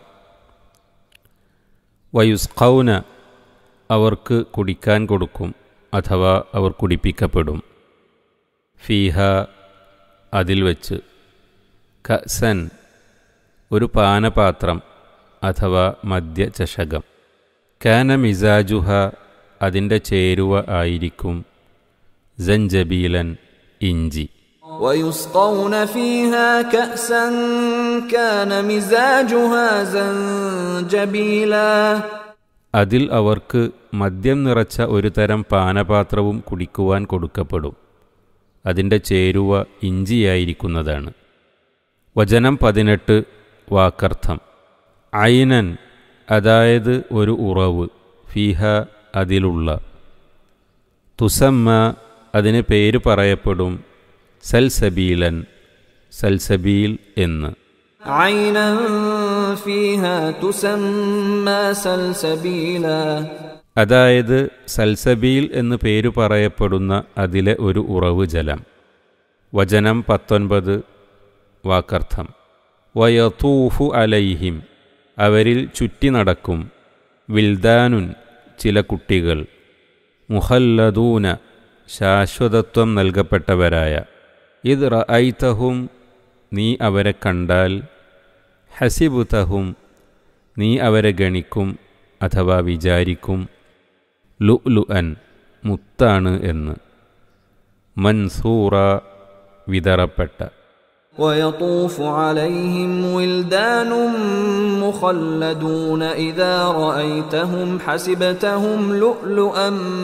വയുസ്കൗന അവർക്ക് കുടിക്കാൻ കൊടുക്കും അഥവാ അവർ കുടിപ്പിക്കപ്പെടും ഫീഹ അതിൽ വച്ച് കസൻ ഒരു പാനപാത്രം അഥവാ മദ്യചഷകം കാന മിസാജുഹ അതിൻ്റെ ചേരുവ ആയിരിക്കും ജഞ്ചബീലൻ ഇഞ്ചി ويسقون فيها كأسا كان مزاجها زنجبيلا അതിൽ അവർക്ക് മദ്യം നിറച്ച ഒരു തരം പാനപാത്രവും കുടിക്കുവാൻ കൊടുക്കപ്പെടും അതിൻ്റെ ചേരുവ ഇഞ്ചിയായിരിക്കുന്നതാണ് വചനം പതിനെട്ട് വാക്കർത്ഥം ഐനൻ അതായത് ഒരു ഉറവ് ഫീഹ അതിലുള്ള തുസമ്മ അതിന് പേര് പറയപ്പെടും സൽസബീലൻ സൽസബീൽ എന്ന് عينا فيها تسمى سلسبيلا അതായത് സൽസബീൽ എന്ന് പേരു പറയപ്പെടുന്ന അതിലെ ഒരു ഉറവ് ജലം വചനം പത്തൊൻപത് വാക്കർത്ഥം വയതൂഫു അലൈഹിം അവരിൽ ചുറ്റി നടക്കും വിൽദാനുൻ ചില കുട്ടികൾ മുഹല്ലദൂന ശാശ്വതത്വം നൽകപ്പെട്ടവരായ ഇത് റഅയ്തഹും നീ അവരെ കണ്ടാൽ ഹസിബുതഹും നീ അവരെ ഗണിക്കും അഥവാ വിചാരിക്കും ലു ലു അൻ മുത്താണ് എന്ന് മൻസൂറ വിതറപ്പെട്ട ويطوف عليهم ولدان مخلدون إذا رأيتهم حسبتهم لؤلؤا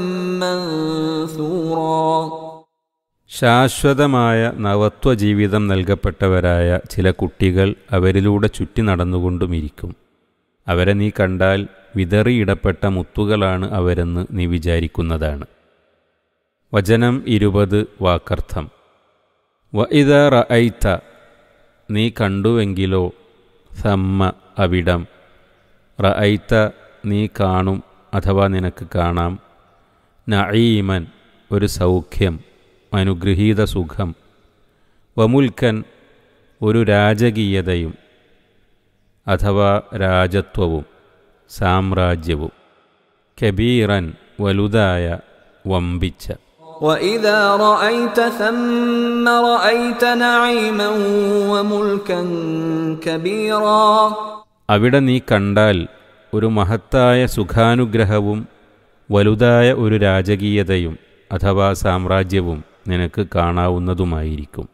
منثورا ശാശ്വതമായ നവത്വ ജീവിതം നൽകപ്പെട്ടവരായ ചില കുട്ടികൾ അവരിലൂടെ ചുറ്റി നടന്നുകൊണ്ടുമിരിക്കും അവരെ നീ കണ്ടാൽ വിതറിയിടപ്പെട്ട മുത്തുകളാണ് അവരെന്ന് നീ വിചാരിക്കുന്നതാണ് വചനം ഇരുപത് വാക്കർത്ഥം വ ഇത റഅയ്ത നീ കണ്ടുവെങ്കിലോ സമ്മ അവിടം റഅയ്ത നീ കാണും അഥവാ നിനക്ക് കാണാം നഈമൻ ഒരു സൗഖ്യം അനുഗ്രഹീത സുഖം വമുൽക്കൻ ഒരു രാജകീയതയും അഥവാ രാജത്വവും സാമ്രാജ്യവും കബീറൻ വലുതായ വമ്പിച്ച وإذا رأيت ثم رأيت نعيما وملكا كبيرا അവിടെ നീ കണ്ടാൽ ഒരു മഹത്തായ സുഖാനുഗ്രഹവും വലുതായ ഒരു രാജകീയതയും അഥവാ സാമ്രാജ്യവും നിനക്ക് കാണാവുന്നതുമായിരിക്കും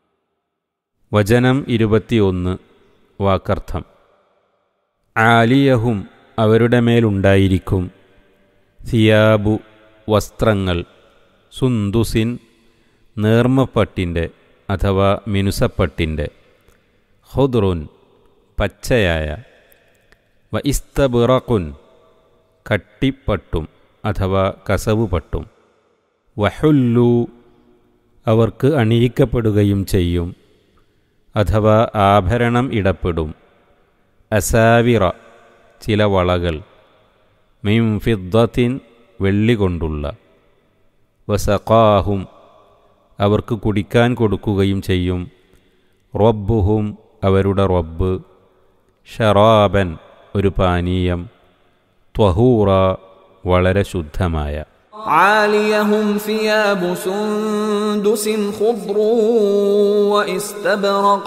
വചനം ഇരുപത്തിയൊന്ന് വാക്കർത്ഥം ആലിയഹും അവരുടെ മേലുണ്ടായിരിക്കും സിയാബു വസ്ത്രങ്ങൾ സുന്ദുസിൻ നേർമ്മപ്പട്ടിൻ്റെ അഥവാ മിനുസപ്പട്ടിൻ്റെ ഹുദ്റുൻ പച്ചയായ വ ഇസ്തബിറക്കുൻ കട്ടിപ്പട്ടും അഥവാ കസവ് പട്ടും വഹുല്ലു അവർക്ക് അണിയിക്കപ്പെടുകയും ചെയ്യും അഥവാ ആഭരണം ഇടപെടും അസാവിറ ചില വളകൾ മിം ഫിദ്ദത്തിൻ വെള്ളി കൊണ്ടുള്ള വസഖാഹും അവർക്ക് കുടിക്കാൻ കൊടുക്കുകയും ചെയ്യും റബ്ബുഹും അവരുടെ റബ്ബ് ഷറാബൻ ഒരു പാനീയം ത്വഹൂറ വളരെ ശുദ്ധമായ عاليهم ثياب سندس خضر واستبرق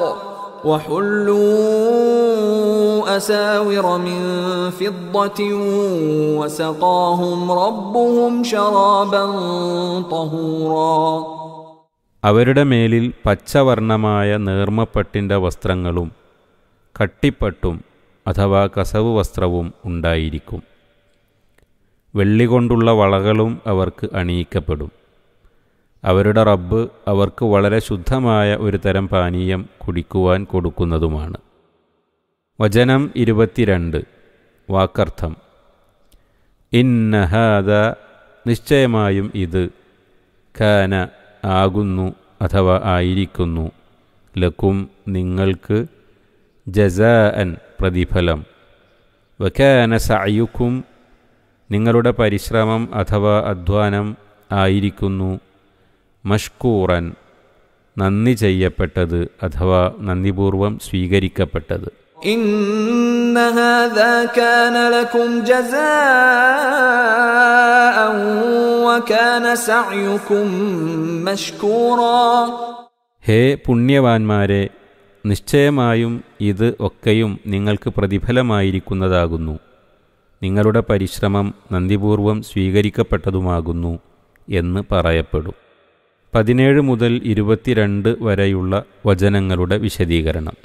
وحلوا أساور من فضة وسقاهم ربهم شرابا طهورا അവരുടെ മേലിൽ പച്ചവർണ്ണമായ നേർമ്മപ്പട്ടിൻ്റെ വസ്ത്രങ്ങളും കട്ടിപ്പട്ടും അഥവാ കസവ് വസ്ത്രവും ഉണ്ടായിരിക്കും വെള്ളി കൊണ്ടുള്ള വളകളും അവർക്ക് അണിയിക്കപ്പെടും അവരുടെ റബ്ബ് അവർക്ക് വളരെ ശുദ്ധമായ ഒരു തരം പാനീയം കുടിക്കുവാൻ കൊടുക്കുന്നതുമാണ് വചനം ഇരുപത്തിരണ്ട് വാക്കർത്ഥം ഇന്നഹാദ നിശ്ചയമായും ഇത് ഖാന ആകുന്നു അഥവാ ആയിരിക്കുന്നു ലക്കും നിങ്ങൾക്ക് ജസാഅൻ പ്രതിഫലം വക്കാന സയുക്കും നിങ്ങളുടെ പരിശ്രമം അഥവാ അധ്വാനം ആയിരിക്കുന്നു മഷ്കൂറൻ നന്ദി ചെയ്യപ്പെട്ടത് അഥവാ നന്ദിപൂർവം സ്വീകരിക്കപ്പെട്ടത് إن هذا كان لكم جزاء وكان سعيكم مشكورا ഹേ പുണ്യവാന്മാരെ നിശ്ചയമായും ഇത് ഒക്കെയും നിങ്ങൾക്ക് പ്രതിഫലമായിരിക്കുന്നതാകുന്നു നിങ്ങളുടെ പരിശ്രമം നന്ദിപൂർവം സ്വീകരിക്കപ്പെട്ടതുമാകുന്നു എന്ന് പറയപ്പെടും പതിനേഴ് മുതൽ ഇരുപത്തിരണ്ട് വരെയുള്ള വചനങ്ങളുടെ വിശദീകരണം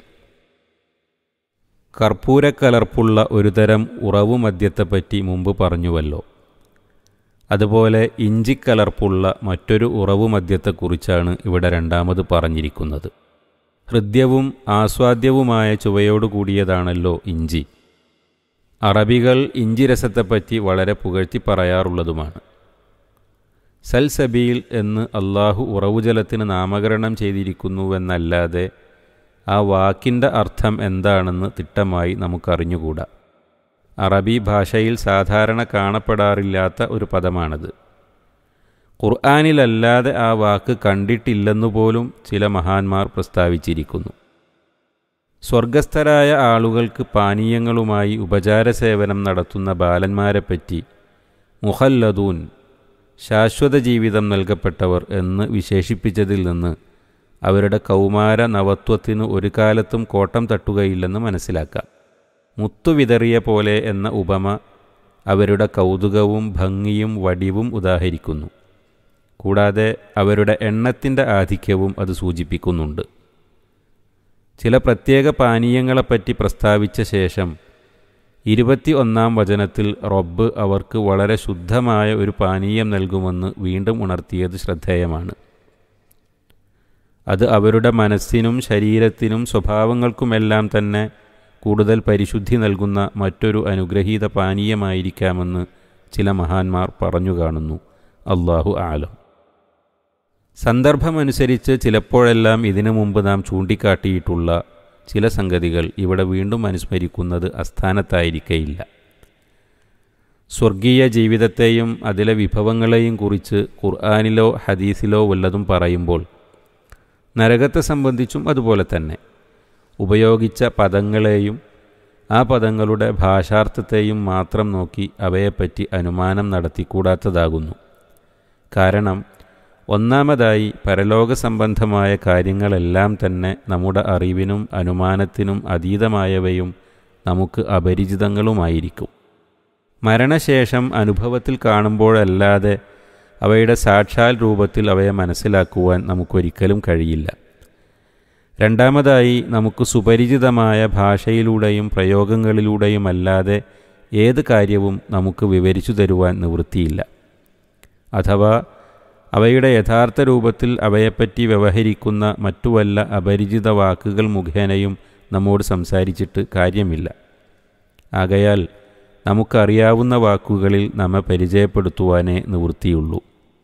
കർപ്പൂരക്കലർപ്പുള്ള ഒരുതരം ഉറവു മദ്യത്തെപ്പറ്റി മുമ്പ് പറഞ്ഞുവല്ലോ അതുപോലെ ഇഞ്ചിക്കലർപ്പുള്ള മറ്റൊരു ഉറവു മദ്യത്തെക്കുറിച്ചാണ് ഇവിടെ രണ്ടാമത് പറഞ്ഞിരിക്കുന്നത് ഹൃദ്യവും ആസ്വാദ്യവുമായ ചുവയോടുകൂടിയതാണല്ലോ ഇഞ്ചി അറബികൾ ഇഞ്ചി രസത്തെപ്പറ്റി വളരെ പുകഴ്ത്തി പറയാറുള്ളതുമാണ് സൽസബീൽ എന്ന് അള്ളാഹു ഉറവുജലത്തിന് നാമകരണം ചെയ്തിരിക്കുന്നുവെന്നല്ലാതെ ആ വാക്കിൻ്റെ അർത്ഥം എന്താണെന്ന് തിട്ടമായി നമുക്കറിഞ്ഞുകൂടാ അറബി ഭാഷയിൽ സാധാരണ കാണപ്പെടാറില്ലാത്ത ഒരു പദമാണത് ഖുർആാനിലല്ലാതെ ആ വാക്ക് കണ്ടിട്ടില്ലെന്നുപോലും ചില മഹാന്മാർ പ്രസ്താവിച്ചിരിക്കുന്നു സ്വർഗസ്ഥരായ ആളുകൾക്ക് പാനീയങ്ങളുമായി ഉപചാര സേവനം നടത്തുന്ന ബാലന്മാരെപ്പറ്റി മുഹല്ലദൂൻ ശാശ്വത ജീവിതം നൽകപ്പെട്ടവർ എന്ന് വിശേഷിപ്പിച്ചതിൽ നിന്ന് അവരുടെ കൗമാര നവത്വത്തിന് ഒരു കാലത്തും കോട്ടം തട്ടുകയില്ലെന്ന് മനസ്സിലാക്കാം മുത്തുവിതറിയ പോലെ എന്ന ഉപമ അവരുടെ കൗതുകവും ഭംഗിയും വടിവും ഉദാഹരിക്കുന്നു കൂടാതെ അവരുടെ എണ്ണത്തിൻ്റെ ആധിക്യവും അത് സൂചിപ്പിക്കുന്നുണ്ട് ചില പ്രത്യേക പാനീയങ്ങളെപ്പറ്റി പ്രസ്താവിച്ച ശേഷം ഇരുപത്തി ഒന്നാം വചനത്തിൽ റബ്ബ് അവർക്ക് വളരെ ശുദ്ധമായ ഒരു പാനീയം നൽകുമെന്ന് വീണ്ടും ഉണർത്തിയത് ശ്രദ്ധേയമാണ് അത് അവരുടെ മനസ്സിനും ശരീരത്തിനും സ്വഭാവങ്ങൾക്കുമെല്ലാം തന്നെ കൂടുതൽ പരിശുദ്ധി നൽകുന്ന മറ്റൊരു അനുഗ്രഹീത പാനീയമായിരിക്കാമെന്ന് ചില മഹാന്മാർ പറഞ്ഞു കാണുന്നു അള്ളാഹു ആലം സന്ദർഭമനുസരിച്ച് ചിലപ്പോഴെല്ലാം ഇതിനു മുമ്പ് നാം ചൂണ്ടിക്കാട്ടിയിട്ടുള്ള ചില സംഗതികൾ ഇവിടെ വീണ്ടും അനുസ്മരിക്കുന്നത് അസ്ഥാനത്തായിരിക്കയില്ല സ്വർഗീയ ജീവിതത്തെയും അതിലെ വിഭവങ്ങളെയും കുറിച്ച് ഖുർആാനിലോ ഹദീസിലോ വല്ലതും പറയുമ്പോൾ നരകത്തെ സംബന്ധിച്ചും അതുപോലെ തന്നെ ഉപയോഗിച്ച പദങ്ങളെയും ആ പദങ്ങളുടെ ഭാഷാർത്ഥത്തെയും മാത്രം നോക്കി അവയെപ്പറ്റി അനുമാനം നടത്തിക്കൂടാത്തതാകുന്നു കാരണം ഒന്നാമതായി പരലോക സംബന്ധമായ കാര്യങ്ങളെല്ലാം തന്നെ നമ്മുടെ അറിവിനും അനുമാനത്തിനും അതീതമായവയും നമുക്ക് അപരിചിതങ്ങളുമായിരിക്കും മരണശേഷം അനുഭവത്തിൽ കാണുമ്പോഴല്ലാതെ അവയുടെ സാക്ഷാൽ രൂപത്തിൽ അവയെ മനസ്സിലാക്കുവാൻ നമുക്കൊരിക്കലും കഴിയില്ല രണ്ടാമതായി നമുക്ക് സുപരിചിതമായ ഭാഷയിലൂടെയും പ്രയോഗങ്ങളിലൂടെയുമല്ലാതെ ഏത് കാര്യവും നമുക്ക് വിവരിച്ചു തരുവാൻ നിവൃത്തിയില്ല അഥവാ അവയുടെ യഥാർത്ഥ രൂപത്തിൽ അവയെപ്പറ്റി വ്യവഹരിക്കുന്ന മറ്റു വല്ല അപരിചിത വാക്കുകൾ മുഖേനയും നമ്മോട് സംസാരിച്ചിട്ട് കാര്യമില്ല ആകയാൽ നമുക്കറിയാവുന്ന വാക്കുകളിൽ നമ്മെ പരിചയപ്പെടുത്തുവാനേ നിവൃത്തിയുള്ളൂ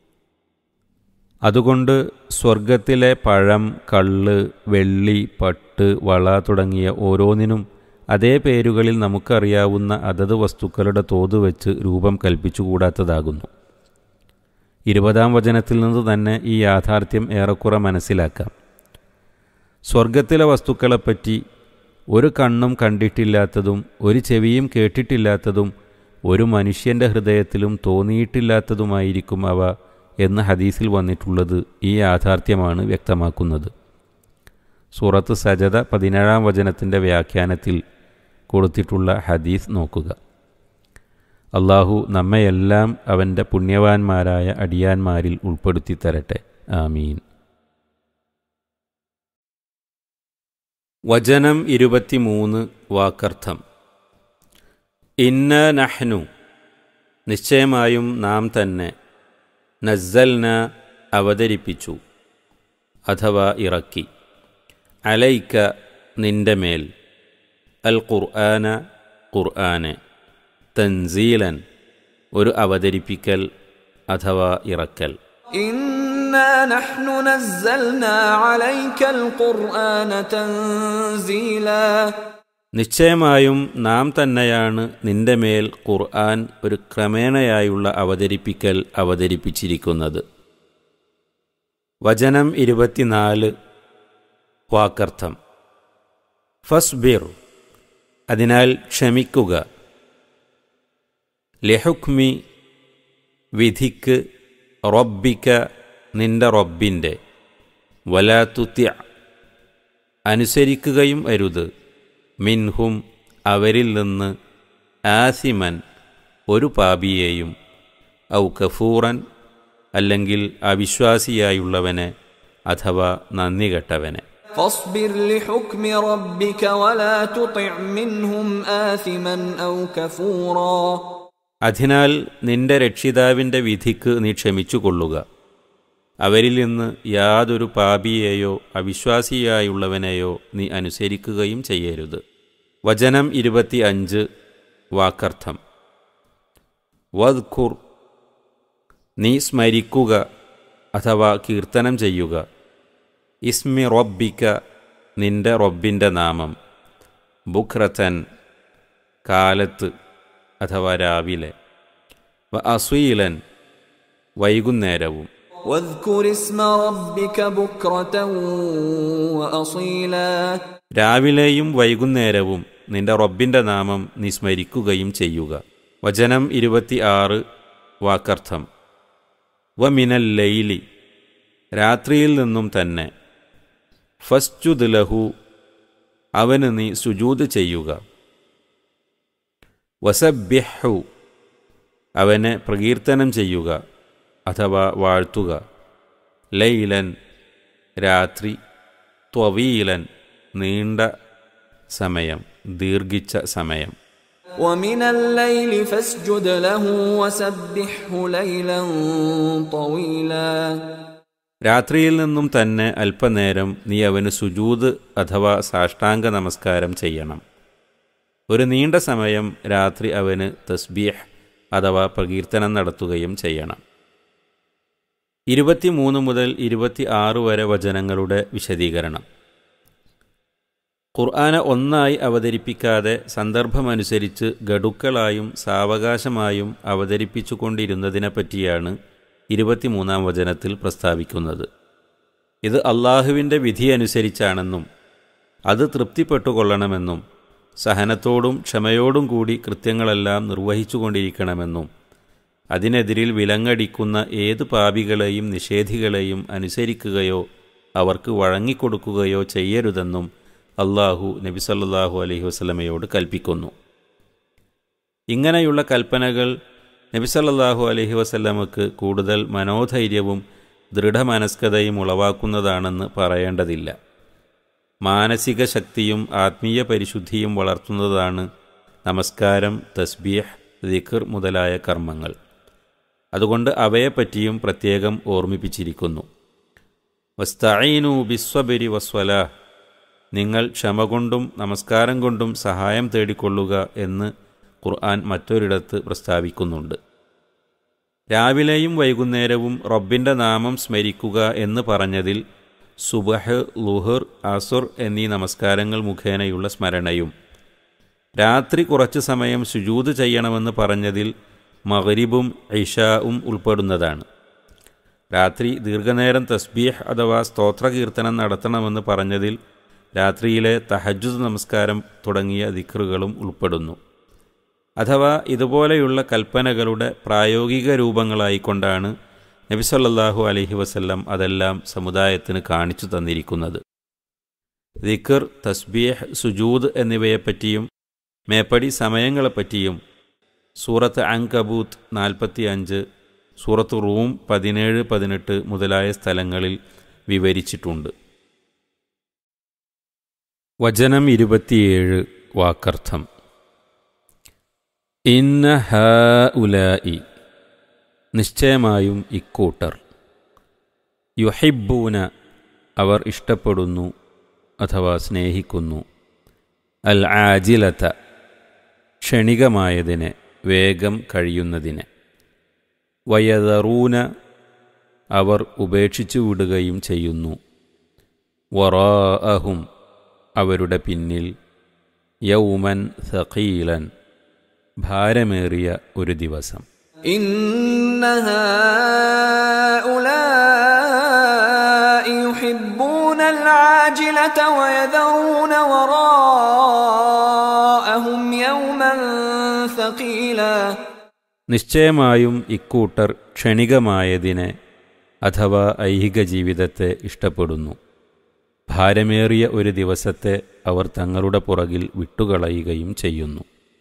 അതുകൊണ്ട് സ്വർഗത്തിലെ പഴം കള്ള് വെള്ളി പട്ട് വള തുടങ്ങിയ ഓരോന്നിനും അതേ പേരുകളിൽ നമുക്കറിയാവുന്ന അതത് വസ്തുക്കളുടെ തോത് വെച്ച് രൂപം കൽപ്പിച്ചുകൂടാത്തതാകുന്നു ഇരുപതാം വചനത്തിൽ നിന്ന് തന്നെ ഈ യാഥാർത്ഥ്യം ഏറെക്കുറെ മനസ്സിലാക്കാം സ്വർഗത്തിലെ വസ്തുക്കളെപ്പറ്റി ഒരു കണ്ണും കണ്ടിട്ടില്ലാത്തതും ഒരു ചെവിയും കേട്ടിട്ടില്ലാത്തതും ഒരു മനുഷ്യൻ്റെ ഹൃദയത്തിലും തോന്നിയിട്ടില്ലാത്തതുമായിരിക്കും അവ എന്ന് ഹദീസിൽ വന്നിട്ടുള്ളത് ഈ യാഥാർത്ഥ്യമാണ് വ്യക്തമാക്കുന്നത് സൂറത്ത് സജദ പതിനേഴാം വചനത്തിൻ്റെ വ്യാഖ്യാനത്തിൽ കൊടുത്തിട്ടുള്ള ഹദീസ് നോക്കുക അള്ളാഹു നമ്മയെല്ലാം അവൻ്റെ പുണ്യവാന്മാരായ അടിയാന്മാരിൽ ഉൾപ്പെടുത്തി തരട്ടെ ആമീൻ വചനം ഇരുപത്തിമൂന്ന് വാക്കർത്ഥം ഇന്ന നഹ്നു നിശ്ചയമായും നാം തന്നെ നസ്സൽന അവതരിപ്പിച്ചു അഥവാ ഇറക്കി അലൈക്ക നിന്റെ മേൽ അൽ ഖുർആന ഖുർആനെ തൻസീലൻ ഒരു അവതരിപ്പിക്കൽ അഥവാ ഇറക്കൽ إنا نحن نزلنا عليك القرآن تنزيلا നിശ്ചയമായും നാം തന്നെയാണ് നിന്റെ മേൽ ഖുർആൻ ഒരു ക്രമേണയായുള്ള അവതരിപ്പിക്കൽ അവതരിപ്പിച്ചിരിക്കുന്നത് വചനം ഇരുപത്തിനാല് വാക്കർത്ഥം ഫസ്ബിർ അതിനാൽ ക്ഷമിക്കുക ലെഹുക്മി വിധിക്ക് റൊബിക്ക നിന്റെ റബ്ബിൻ്റെ വലാത്തുത്യ അനുസരിക്കുകയും അരുത് മിൻഹും അവരിൽ നിന്ന് ആസിമൻ ഒരു പാപിയെയും ഔ കഫൂറൻ അല്ലെങ്കിൽ അവിശ്വാസിയായുള്ളവനെ അഥവാ നന്ദി കെട്ടവനെ فاصبر لحكم ربك ولا تطع منهم آثما أو كفورا അതിനാൽ നിന്റെ രക്ഷിതാവിൻ്റെ വിധിക്ക് നീ ക്ഷമിച്ചു കൊള്ളുക അവരിൽ നിന്ന് യാതൊരു പാപിയെയോ അവിശ്വാസിയായുള്ളവനെയോ നീ അനുസരിക്കുകയും ചെയ്യരുത് വചനം ഇരുപത്തി അഞ്ച് വാക്കർത്ഥം വദ്ഖുർ നീ സ്മരിക്കുക അഥവാ കീർത്തനം ചെയ്യുക ഇസ്മി റൊബിക്ക നിന്റെ റൊബിൻ്റെ നാമം ബുഖ്രത്തൻ കാലത്ത് അഥവാ രാവിലെ വ അസീലൻ വൈകുന്നേരവും واذكر اسم ربك بكرة وأصيلا രാവിലെയും വൈകുന്നേരവും നിന്റെ റബ്ബിൻ്റെ നാമം നീ സ്മരിക്കുകയും ചെയ്യുക വചനം ഇരുപത്തി ആറ് വാക്കർത്ഥം വ മിനൽ ലൈലി രാത്രിയിൽ നിന്നും തന്നെ ഫസ്റ്റുദ് ലഹു അവന് നീ സുജൂത് ചെയ്യുക വസബ്യഹു അവനെ പ്രകീർത്തനം ചെയ്യുക അഥവാ വാഴ്ത്തുക ലൈലൻ രാത്രി ത്വവീലൻ നീണ്ട സമയം ദീർഘിച്ച സമയം ومن الليل فاسجد له وسبحه ليلا طويلا രാത്രിയിൽ നിന്നും തന്നെ അല്പനേരം നീ അവന് സുജൂത് അഥവാ സാഷ്ടാംഗ നമസ്കാരം ചെയ്യണം ഒരു നീണ്ട സമയം രാത്രി അവന് തസ്ബീഹ് അഥവാ പ്രകീർത്തനം നടത്തുകയും ചെയ്യണം ഇരുപത്തിമൂന്ന് മുതൽ ഇരുപത്തി ആറ് വരെ വചനങ്ങളുടെ വിശദീകരണം ഖുർആന ഒന്നായി അവതരിപ്പിക്കാതെ സന്ദർഭമനുസരിച്ച് ഗഡുക്കളായും സാവകാശമായും അവതരിപ്പിച്ചുകൊണ്ടിരുന്നതിനെപ്പറ്റിയാണ് ഇരുപത്തിമൂന്നാം വചനത്തിൽ പ്രസ്താവിക്കുന്നത് ഇത് അള്ളാഹുവിൻ്റെ വിധിയനുസരിച്ചാണെന്നും അത് തൃപ്തിപ്പെട്ടുകൊള്ളണമെന്നും സഹനത്തോടും ക്ഷമയോടും കൂടി കൃത്യങ്ങളെല്ലാം നിർവഹിച്ചുകൊണ്ടിരിക്കണമെന്നും അതിനെതിരിൽ വിലങ്ങടിക്കുന്ന ഏത് പാപികളെയും നിഷേധികളെയും അനുസരിക്കുകയോ അവർക്ക് വഴങ്ങിക്കൊടുക്കുകയോ ചെയ്യരുതെന്നും അള്ളാഹു നബി സല്ലല്ലാഹു അലൈഹി വസല്ലമയോട് കൽപ്പിക്കുന്നു ഇങ്ങനെയുള്ള കൽപ്പനകൾ നബി സല്ലല്ലാഹു അലൈഹി വസല്ലമക്ക് കൂടുതൽ മനോധൈര്യവും ദൃഢമനസ്കതയും ഉളവാക്കുന്നതാണെന്ന് പറയേണ്ടതില്ല മാനസിക ശക്തിയും ആത്മീയ പരിശുദ്ധിയും വളർത്തുന്നതാണ് നമസ്കാരം തസ്ബീഹ് ദിഖർ മുതലായ കർമ്മങ്ങൾ അതുകൊണ്ട് അവയെപ്പറ്റിയും പ്രത്യേകം ഓർമ്മിപ്പിച്ചിരിക്കുന്നു വസ്തഈനു ബിസ്വബരി വസ്വലാഹ് നിങ്ങൾ ക്ഷമ കൊണ്ടും നമസ്കാരം കൊണ്ടും സഹായം തേടിക്കൊള്ളുക എന്ന് ഖുർആൻ മറ്റൊരിടത്ത് പ്രസ്താവിക്കുന്നുണ്ട് രാവിലെയും വൈകുന്നേരവും റബ്ബിൻ്റെ നാമം സ്മരിക്കുക എന്ന് പറഞ്ഞതിൽ സുബഹ് ലുഹർ അസുർ എന്നീ നമസ്കാരങ്ങൾ മുഖേനയുള്ള സ്മരണയും രാത്രി കുറച്ചു സമയം ശുജൂത് ചെയ്യണമെന്ന് പറഞ്ഞതിൽ മഗ്രിബും ഇഷാവും ഉൾപ്പെടുന്നതാണ് രാത്രി ദീർഘനേരം തസ്ബീഹ് അഥവാ സ്തോത്രകീർത്തനം നടത്തണമെന്ന് പറഞ്ഞതിൽ രാത്രിയിലെ തഹജുദ് നമസ്കാരം തുടങ്ങിയ ദിക്റുകളും ഉൾപ്പെടുന്നു അഥവാ ഇതുപോലെയുള്ള കൽപ്പനകളുടെ പ്രായോഗിക രൂപങ്ങളായിക്കൊണ്ടാണ് നബിസല്ലാഹു അലഹി വസല്ലം അതെല്ലാം സമുദായത്തിന് കാണിച്ചു തന്നിരിക്കുന്നത് ദിക്കർ തസ്ബീഹ് സുജൂദ് എന്നിവയെപ്പറ്റിയും മേപ്പടി സമയങ്ങളെപ്പറ്റിയും സൂറത്ത് അങ്കബൂത്ത് നാൽപ്പത്തി അഞ്ച് സൂറത്ത് റൂം പതിനേഴ് പതിനെട്ട് മുതലായ സ്ഥലങ്ങളിൽ വിവരിച്ചിട്ടുണ്ട് വചനം ഇരുപത്തിയേഴ് വാക്കർത്ഥം ഇന്ന ഹ ഉലായി നിശ്ചയമായും ഇക്കൂട്ടർ യുഹിബൂന അവർ ഇഷ്ടപ്പെടുന്നു അഥവാ സ്നേഹിക്കുന്നു അൽ ആജിലത ക്ഷണികമായതിനെ വേഗം കഴിയുന്നതിന് വയതറൂന അവർ ഉപേക്ഷിച്ചു വിടുകയും ചെയ്യുന്നു വറാഅഹും അവരുടെ പിന്നിൽ യൗമൻ സഖീലൻ ഭാരമേറിയ ഒരു ദിവസം إن هؤلاء يحبون العاجلة ويذرون وراءهم يوما ثقيلا നിശ്ചയമായും ഇക്കൂട്ടർ ക്ഷണികമായതിനെ അഥവാ ഐഹിക ജീവിതത്തെ ഇഷ്ടപ്പെടുന്നു ഭാരമേറിയ ഒരു ദിവസത്തെ അവർ തങ്ങളുടെ പുറകിൽ വിട്ടുകളയുകയും ചെയ്യുന്നു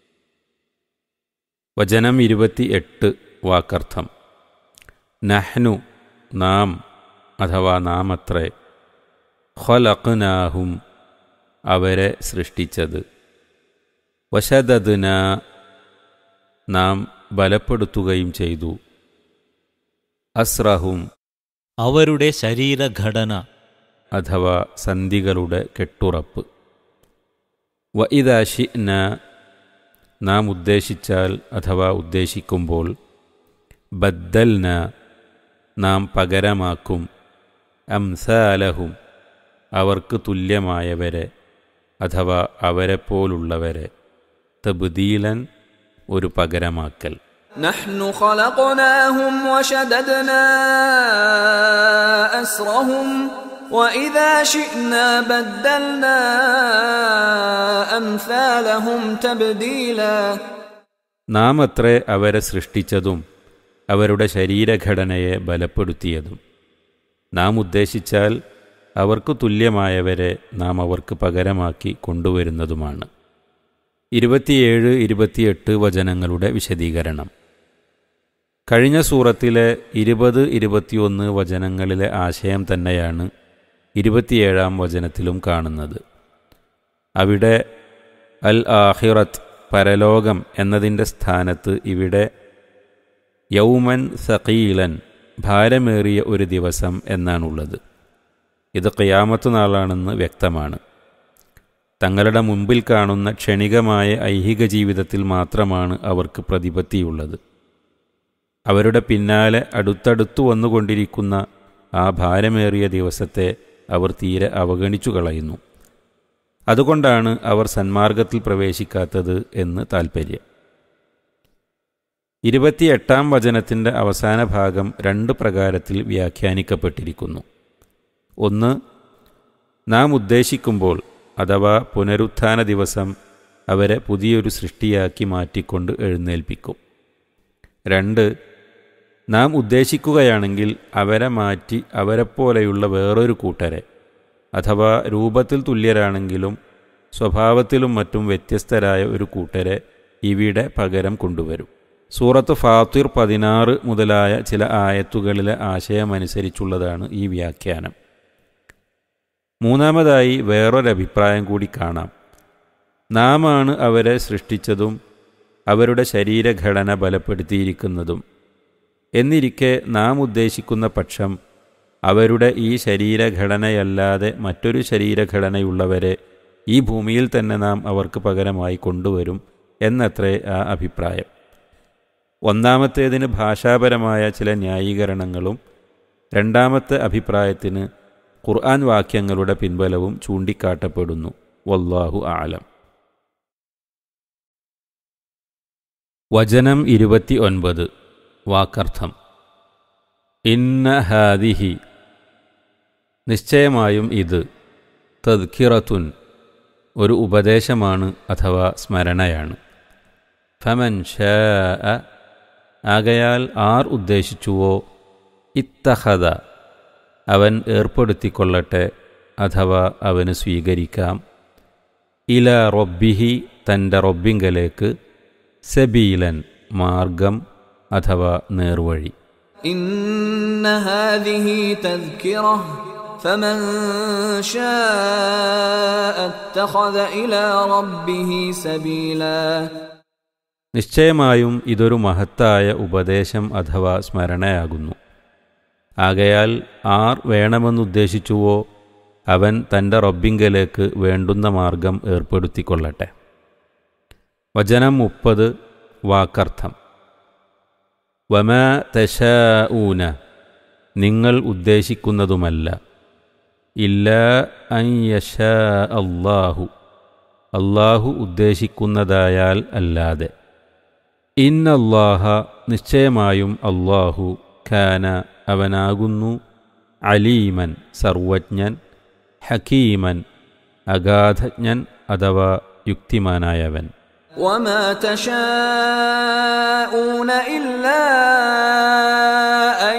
വചനം ഇരുപത്തി എട്ട് വാക്കർത്ഥം നഹ്നു നാം അഥവാ നാം അത്രേ ഖലഖ്നാഹും അവരെ സൃഷ്ടിച്ചത് വശദദ്ന നാം ബലപ്പെടുത്തുകയും ചെയ്തു അസ്രഹും അവരുടെ ശരീരഘടന അഥവാ സന്ധികളുടെ കെട്ടുറപ്പ് വ ഇതാഷിന നാം ഉദ്ദേശിച്ചാൽ അഥവാ ഉദ്ദേശിക്കുമ്പോൾ ബദ്ദൽന നാം പകരമാക്കും അംസാലഹും അവർക്ക് തുല്യമായവരെ അഥവാ അവരെപ്പോലുള്ളവരെ തബ്ദീലൻ ഒരു പകരമാക്കൽ نحن خلقناهم وشددنا أسرهم وإذا شئنا بدلنا أمثالهم تبديلا നാം അത്രേ അവരെ സൃഷ്ടിച്ചതും അവരുടെ ശരീരഘടനയെ ബലപ്പെടുത്തിയതും നാം ഉദ്ദേശിച്ചാൽ അവർക്ക് തുല്യമായവരെ നാം അവർക്ക് പകരമാക്കി കൊണ്ടുവരുന്നതുമാണ് ഇരുപത്തിയേഴ് ഇരുപത്തിയെട്ട് വചനങ്ങളുടെ വിശദീകരണം കഴിഞ്ഞ സൂറത്തിലെ ഇരുപത് ഇരുപത്തിയൊന്ന് വചനങ്ങളിലെ ആശയം തന്നെയാണ് ഇരുപത്തിയേഴാം വചനത്തിലും കാണുന്നത് അവിടെ അൽ ആഹിറത്ത് പരലോകം എന്നതിൻ്റെ സ്ഥാനത്ത് ഇവിടെ യൗമൻ സഖീലൻ ഭാരമേറിയ ഒരു ദിവസം എന്നാണുള്ളത് ഇത് ഖിയാമത്ത് നാളാണെന്ന് വ്യക്തമാണ് തങ്ങളുടെ മുമ്പിൽ കാണുന്ന ക്ഷണികമായ ഐഹിക ജീവിതത്തിൽ മാത്രമാണ് അവർക്ക് പ്രതിപത്തിയുള്ളത് അവരുടെ പിന്നാലെ അടുത്തടുത്തു വന്നുകൊണ്ടിരിക്കുന്ന ആ ഭാരമേറിയ ദിവസത്തെ അവർ തീരെ അവഗണിച്ചു കളയുന്നു അതുകൊണ്ടാണ് അവർ സന്മാർഗത്തിൽ പ്രവേശിക്കാത്തത് എന്ന് താൽപ്പര്യം ഇരുപത്തിയെട്ടാം വചനത്തിൻ്റെ അവസാന ഭാഗം രണ്ട് പ്രകാരത്തിൽ വ്യാഖ്യാനിക്കപ്പെട്ടിരിക്കുന്നു ഒന്ന് നാം ഉദ്ദേശിക്കുമ്പോൾ അഥവാ പുനരുത്ഥാന ദിവസം അവരെ പുതിയൊരു സൃഷ്ടിയാക്കി മാറ്റിക്കൊണ്ട് എഴുന്നേൽപ്പിക്കും രണ്ട് നാം ഉദ്ദേശിക്കുകയാണെങ്കിൽ അവരെ മാറ്റി അവരെപ്പോലെയുള്ള വേറൊരു കൂട്ടരെ അഥവാ രൂപത്തിൽ തുല്യരാണെങ്കിലും സ്വഭാവത്തിലും മറ്റും വ്യത്യസ്തരായ ഒരു കൂട്ടരെ ഇവിടെ പകരം കൊണ്ടുവരും സൂറത്ത് ഫാത്തിർ പതിനാറ് മുതലായ ചില ആയത്തുകളിലെ ആശയമനുസരിച്ചുള്ളതാണ് ഈ വ്യാഖ്യാനം മൂന്നാമതായി വേറൊരഭിപ്രായം കൂടി കാണാം നാമാണ് അവരെ സൃഷ്ടിച്ചതും അവരുടെ ശരീരഘടന ബലപ്പെടുത്തിയിരിക്കുന്നതും എന്നിരിക്കെ നാം ഉദ്ദേശിക്കുന്ന പക്ഷം അവരുടെ ഈ ശരീരഘടനയല്ലാതെ മറ്റൊരു ശരീരഘടനയുള്ളവരെ ഈ ഭൂമിയിൽ തന്നെ നാം അവർക്ക് പകരമായി കൊണ്ടുവരും എന്നത്രേ ആ അഭിപ്രായം ഒന്നാമത്തേതിന് ഭാഷാപരമായ ചില ന്യായീകരണങ്ങളും രണ്ടാമത്തെ അഭിപ്രായത്തിന് ഖുർആൻ വാക്യങ്ങളുടെ പിൻബലവും ചൂണ്ടിക്കാട്ടപ്പെടുന്നു വല്ലാഹു ആലം വചനം ഇരുപത്തി ഒൻപത് വാക്കർത്ഥം ഇന്ന ഹാദിഹി നിശ്ചയമായും ഇത് തദ്ഖിറത്തുൻ ഒരു ഉപദേശമാണ് അഥവാ സ്മരണയാണ് ഫമൻ ഷാ ആകയാൽ ആർ ഉദ്ദേശിച്ചുവോ ഇത്തഹദ അവൻ ഏർപ്പെടുത്തിക്കൊള്ളട്ടെ അഥവാ അവന് സ്വീകരിക്കാം ഇല റൊബിഹി തൻ്റെ റൊബിങ്കലേക്ക് സബീലൻ മാർഗം അഥവാ നേർവഴി إن هذه تذكرة فمن شاء اتخذ إلى ربه سبيلا നിശ്ചയമായും ഇതൊരു മഹത്തായ ഉപദേശം അഥവാ സ്മരണയാകുന്നു ആകയാൽ ആർ വേണമെന്നുദ്ദേശിച്ചുവോ അവൻ തൻ്റെ റബ്ബിങ്കലേക്ക് വേണ്ടുന്ന മാർഗം ഏർപ്പെടുത്തിക്കൊള്ളട്ടെ വചനം മുപ്പത് വാക്കർത്ഥം വമ തശാഊന നിങ്ങൾ ഉദ്ദേശിക്കുന്നതുമല്ല ഇല്ല അൻ യശാ അള്ളാഹു അള്ളാഹു ഉദ്ദേശിക്കുന്നതായാൽ അല്ലാതെ ഇന്നല്ലാഹ നിശ്ചയമായും അള്ളാഹു ഖാന അവനാകുന്നു അലീമൻ സർവജ്ഞൻ ഹക്കീമൻ അഗാധജ്ഞൻ അഥവാ യുക്തിമാനായവൻ وما تشاءون إلا أن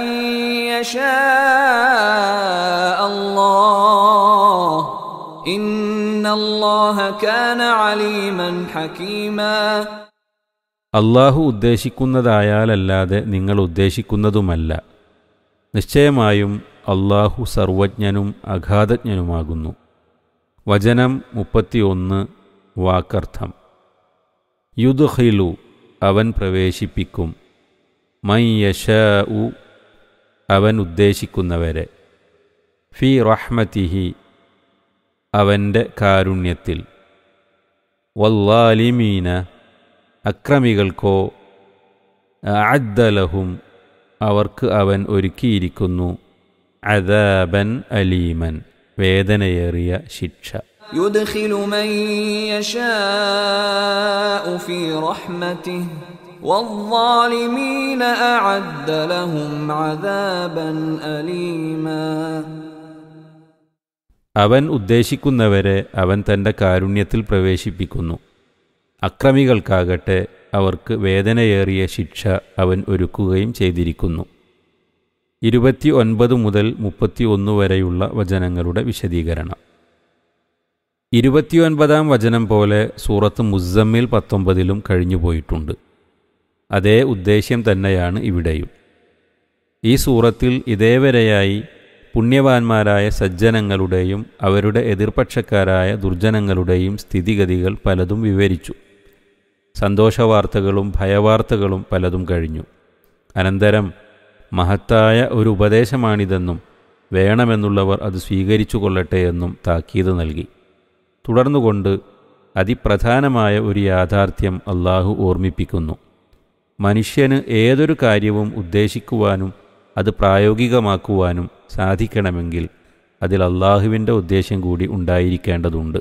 يشاء الله إن الله كان عليما حكيما അള്ളാഹു ഉദ്ദേശിക്കുന്നതായാലല്ലാതെ നിങ്ങൾ ഉദ്ദേശിക്കുന്നതുമല്ല നിശ്ചയമായും അള്ളാഹു സർവജ്ഞനും അഗാധജ്ഞനുമാകുന്നു വചനം മുപ്പത്തിയൊന്ന് വാക്കർത്ഥം യുദ്ഹിലു അവൻ പ്രവേശിപ്പിക്കും മൈ യശാഉ അവൻ ഉദ്ദേശിക്കുന്നവരെ ഫി റഹ്മത്തിഹി അവൻ്റെ കാരുണ്യത്തിൽ വല്ലാലിമീന അക്രമികൾക്കോ അദ്ദലഹും അവർക്ക് അവൻ ഒരുക്കിയിരിക്കുന്നു അദാബൻ അലീമൻ വേദനയേറിയ ശിക്ഷ يدخل من يشاء في رحمته والظالمين أعد لهم عذابا أليما അവൻ ഉദ്ദേശിക്കുന്നവരെ അവൻ തൻ്റെ കാരുണ്യത്തിൽ പ്രവേശിപ്പിക്കുന്നു അക്രമികൾക്കാകട്ടെ അവർക്ക് വേദനയേറിയ ശിക്ഷ അവൻ ഒരുക്കുകയും ചെയ്തിരിക്കുന്നു ഇരുപത്തി ഒൻപത് മുതൽ മുപ്പത്തി ഒന്ന് വരെയുള്ള വചനങ്ങളുടെ വിശദീകരണം ഇരുപത്തിയൊൻപതാം വചനം പോലെ സൂറത്ത് മുസമ്മിൽ പത്തൊമ്പതിലും കഴിഞ്ഞുപോയിട്ടുണ്ട് അതേ ഉദ്ദേശ്യം തന്നെയാണ് ഇവിടെയും ഈ സൂറത്തിൽ ഇതേവരെയായി പുണ്യവാന്മാരായ സജ്ജനങ്ങളുടെയും അവരുടെ എതിർപക്ഷക്കാരായ ദുർജനങ്ങളുടെയും സ്ഥിതിഗതികൾ പലതും വിവരിച്ചു സന്തോഷവാർത്തകളും ഭയവാർത്തകളും പലതും കഴിഞ്ഞു അനന്തരം മഹത്തായ ഒരു ഉപദേശമാണിതെന്നും വേണമെന്നുള്ളവർ അത് സ്വീകരിച്ചു കൊള്ളട്ടെ എന്നും താക്കീത് നൽകി തുടർന്നുകൊണ്ട് അതിപ്രധാനമായ ഒരു യാഥാർത്ഥ്യം അള്ളാഹു ഓർമ്മിപ്പിക്കുന്നു മനുഷ്യന് ഏതൊരു കാര്യവും ഉദ്ദേശിക്കുവാനും അത് പ്രായോഗികമാക്കുവാനും സാധിക്കണമെങ്കിൽ അതിൽ അള്ളാഹുവിൻ്റെ ഉദ്ദേശം കൂടി ഉണ്ടായിരിക്കേണ്ടതുണ്ട്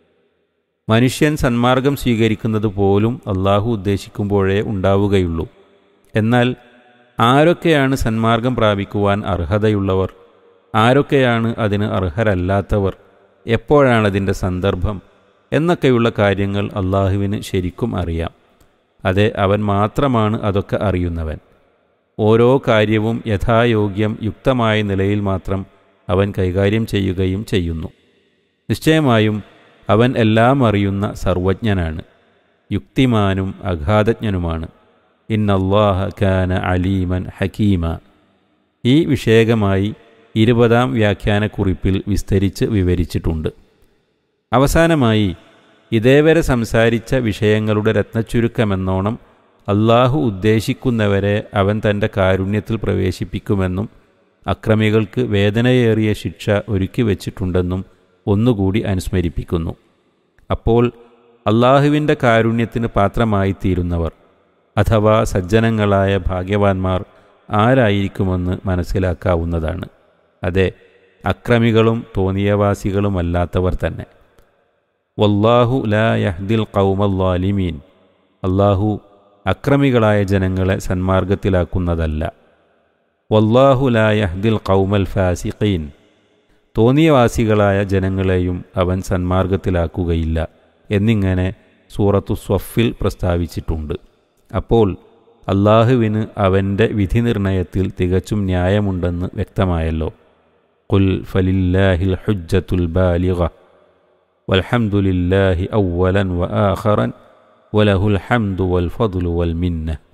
മനുഷ്യൻ സന്മാർഗം സ്വീകരിക്കുന്നത് പോലും അള്ളാഹു ഉദ്ദേശിക്കുമ്പോഴേ ഉണ്ടാവുകയുള്ളൂ എന്നാൽ ആരൊക്കെയാണ് സന്മാർഗം പ്രാപിക്കുവാൻ അർഹതയുള്ളവർ ആരൊക്കെയാണ് അതിന് അർഹരല്ലാത്തവർ എപ്പോഴാണതിൻ്റെ സന്ദർഭം എന്നൊക്കെയുള്ള കാര്യങ്ങൾ അള്ളാഹുവിന് ശരിക്കും അറിയാം അതെ അവൻ മാത്രമാണ് അതൊക്കെ അറിയുന്നവൻ ഓരോ കാര്യവും യഥായോഗ്യം യുക്തമായ നിലയിൽ മാത്രം അവൻ കൈകാര്യം ചെയ്യുകയും ചെയ്യുന്നു നിശ്ചയമായും അവൻ എല്ലാം അറിയുന്ന സർവജ്ഞനാണ് യുക്തിമാനും അഗാധജ്ഞനുമാണ് ഇന്നല്ലാഹ കാന അലീമൻ ഹക്കീമ ഈ വിഷയകമായി ഇരുപതാം വ്യാഖ്യാനക്കുറിപ്പിൽ വിസ്തരിച്ച് വിവരിച്ചിട്ടുണ്ട് അവസാനമായി ഇതേവരെ സംസാരിച്ച വിഷയങ്ങളുടെ രത്നച്ചുരുക്കമെന്നോണം അള്ളാഹു ഉദ്ദേശിക്കുന്നവരെ അവൻ തൻ്റെ കാരുണ്യത്തിൽ പ്രവേശിപ്പിക്കുമെന്നും അക്രമികൾക്ക് വേദനയേറിയ ശിക്ഷ ഒരുക്കി വച്ചിട്ടുണ്ടെന്നും ഒന്നുകൂടി അനുസ്മരിപ്പിക്കുന്നു അപ്പോൾ അള്ളാഹുവിൻ്റെ കാരുണ്യത്തിന് പാത്രമായിത്തീരുന്നവർ അഥവാ സജ്ജനങ്ങളായ ഭാഗ്യവാന്മാർ ആരായിരിക്കുമെന്ന് മനസ്സിലാക്കാവുന്നതാണ് അതെ അക്രമികളും തോന്നിയവാസികളുമല്ലാത്തവർ തന്നെ വല്ലാഹു ലാ യഹ്ദിൽ കൗമല്ലാലിമീൻ അള്ളാഹു അക്രമികളായ ജനങ്ങളെ സന്മാർഗത്തിലാക്കുന്നതല്ല വല്ലാഹു ലാ യഹ്ദിൽ കൗമൽ ഫാസിഖീൻ തോന്നിയവാസികളായ ജനങ്ങളെയും അവൻ സന്മാർഗത്തിലാക്കുകയില്ല എന്നിങ്ങനെ സൂറത്തു സ്വഫിൽ പ്രസ്താവിച്ചിട്ടുണ്ട് അപ്പോൾ അള്ളാഹുവിന് അവൻ്റെ വിധി നിർണയത്തിൽ തികച്ചും ന്യായമുണ്ടെന്ന് വ്യക്തമായല്ലോ കുൽ ഫലില്ലാഹിൽ ഹുജ്ജത്തുൽ ബാലിഗ വൽഹംദുലില്ലാഹി അവലൻ വ ആഖറൻ വലഹുൽ ഹംദു വൽ ഫദ്ലു വൽ മിന്ന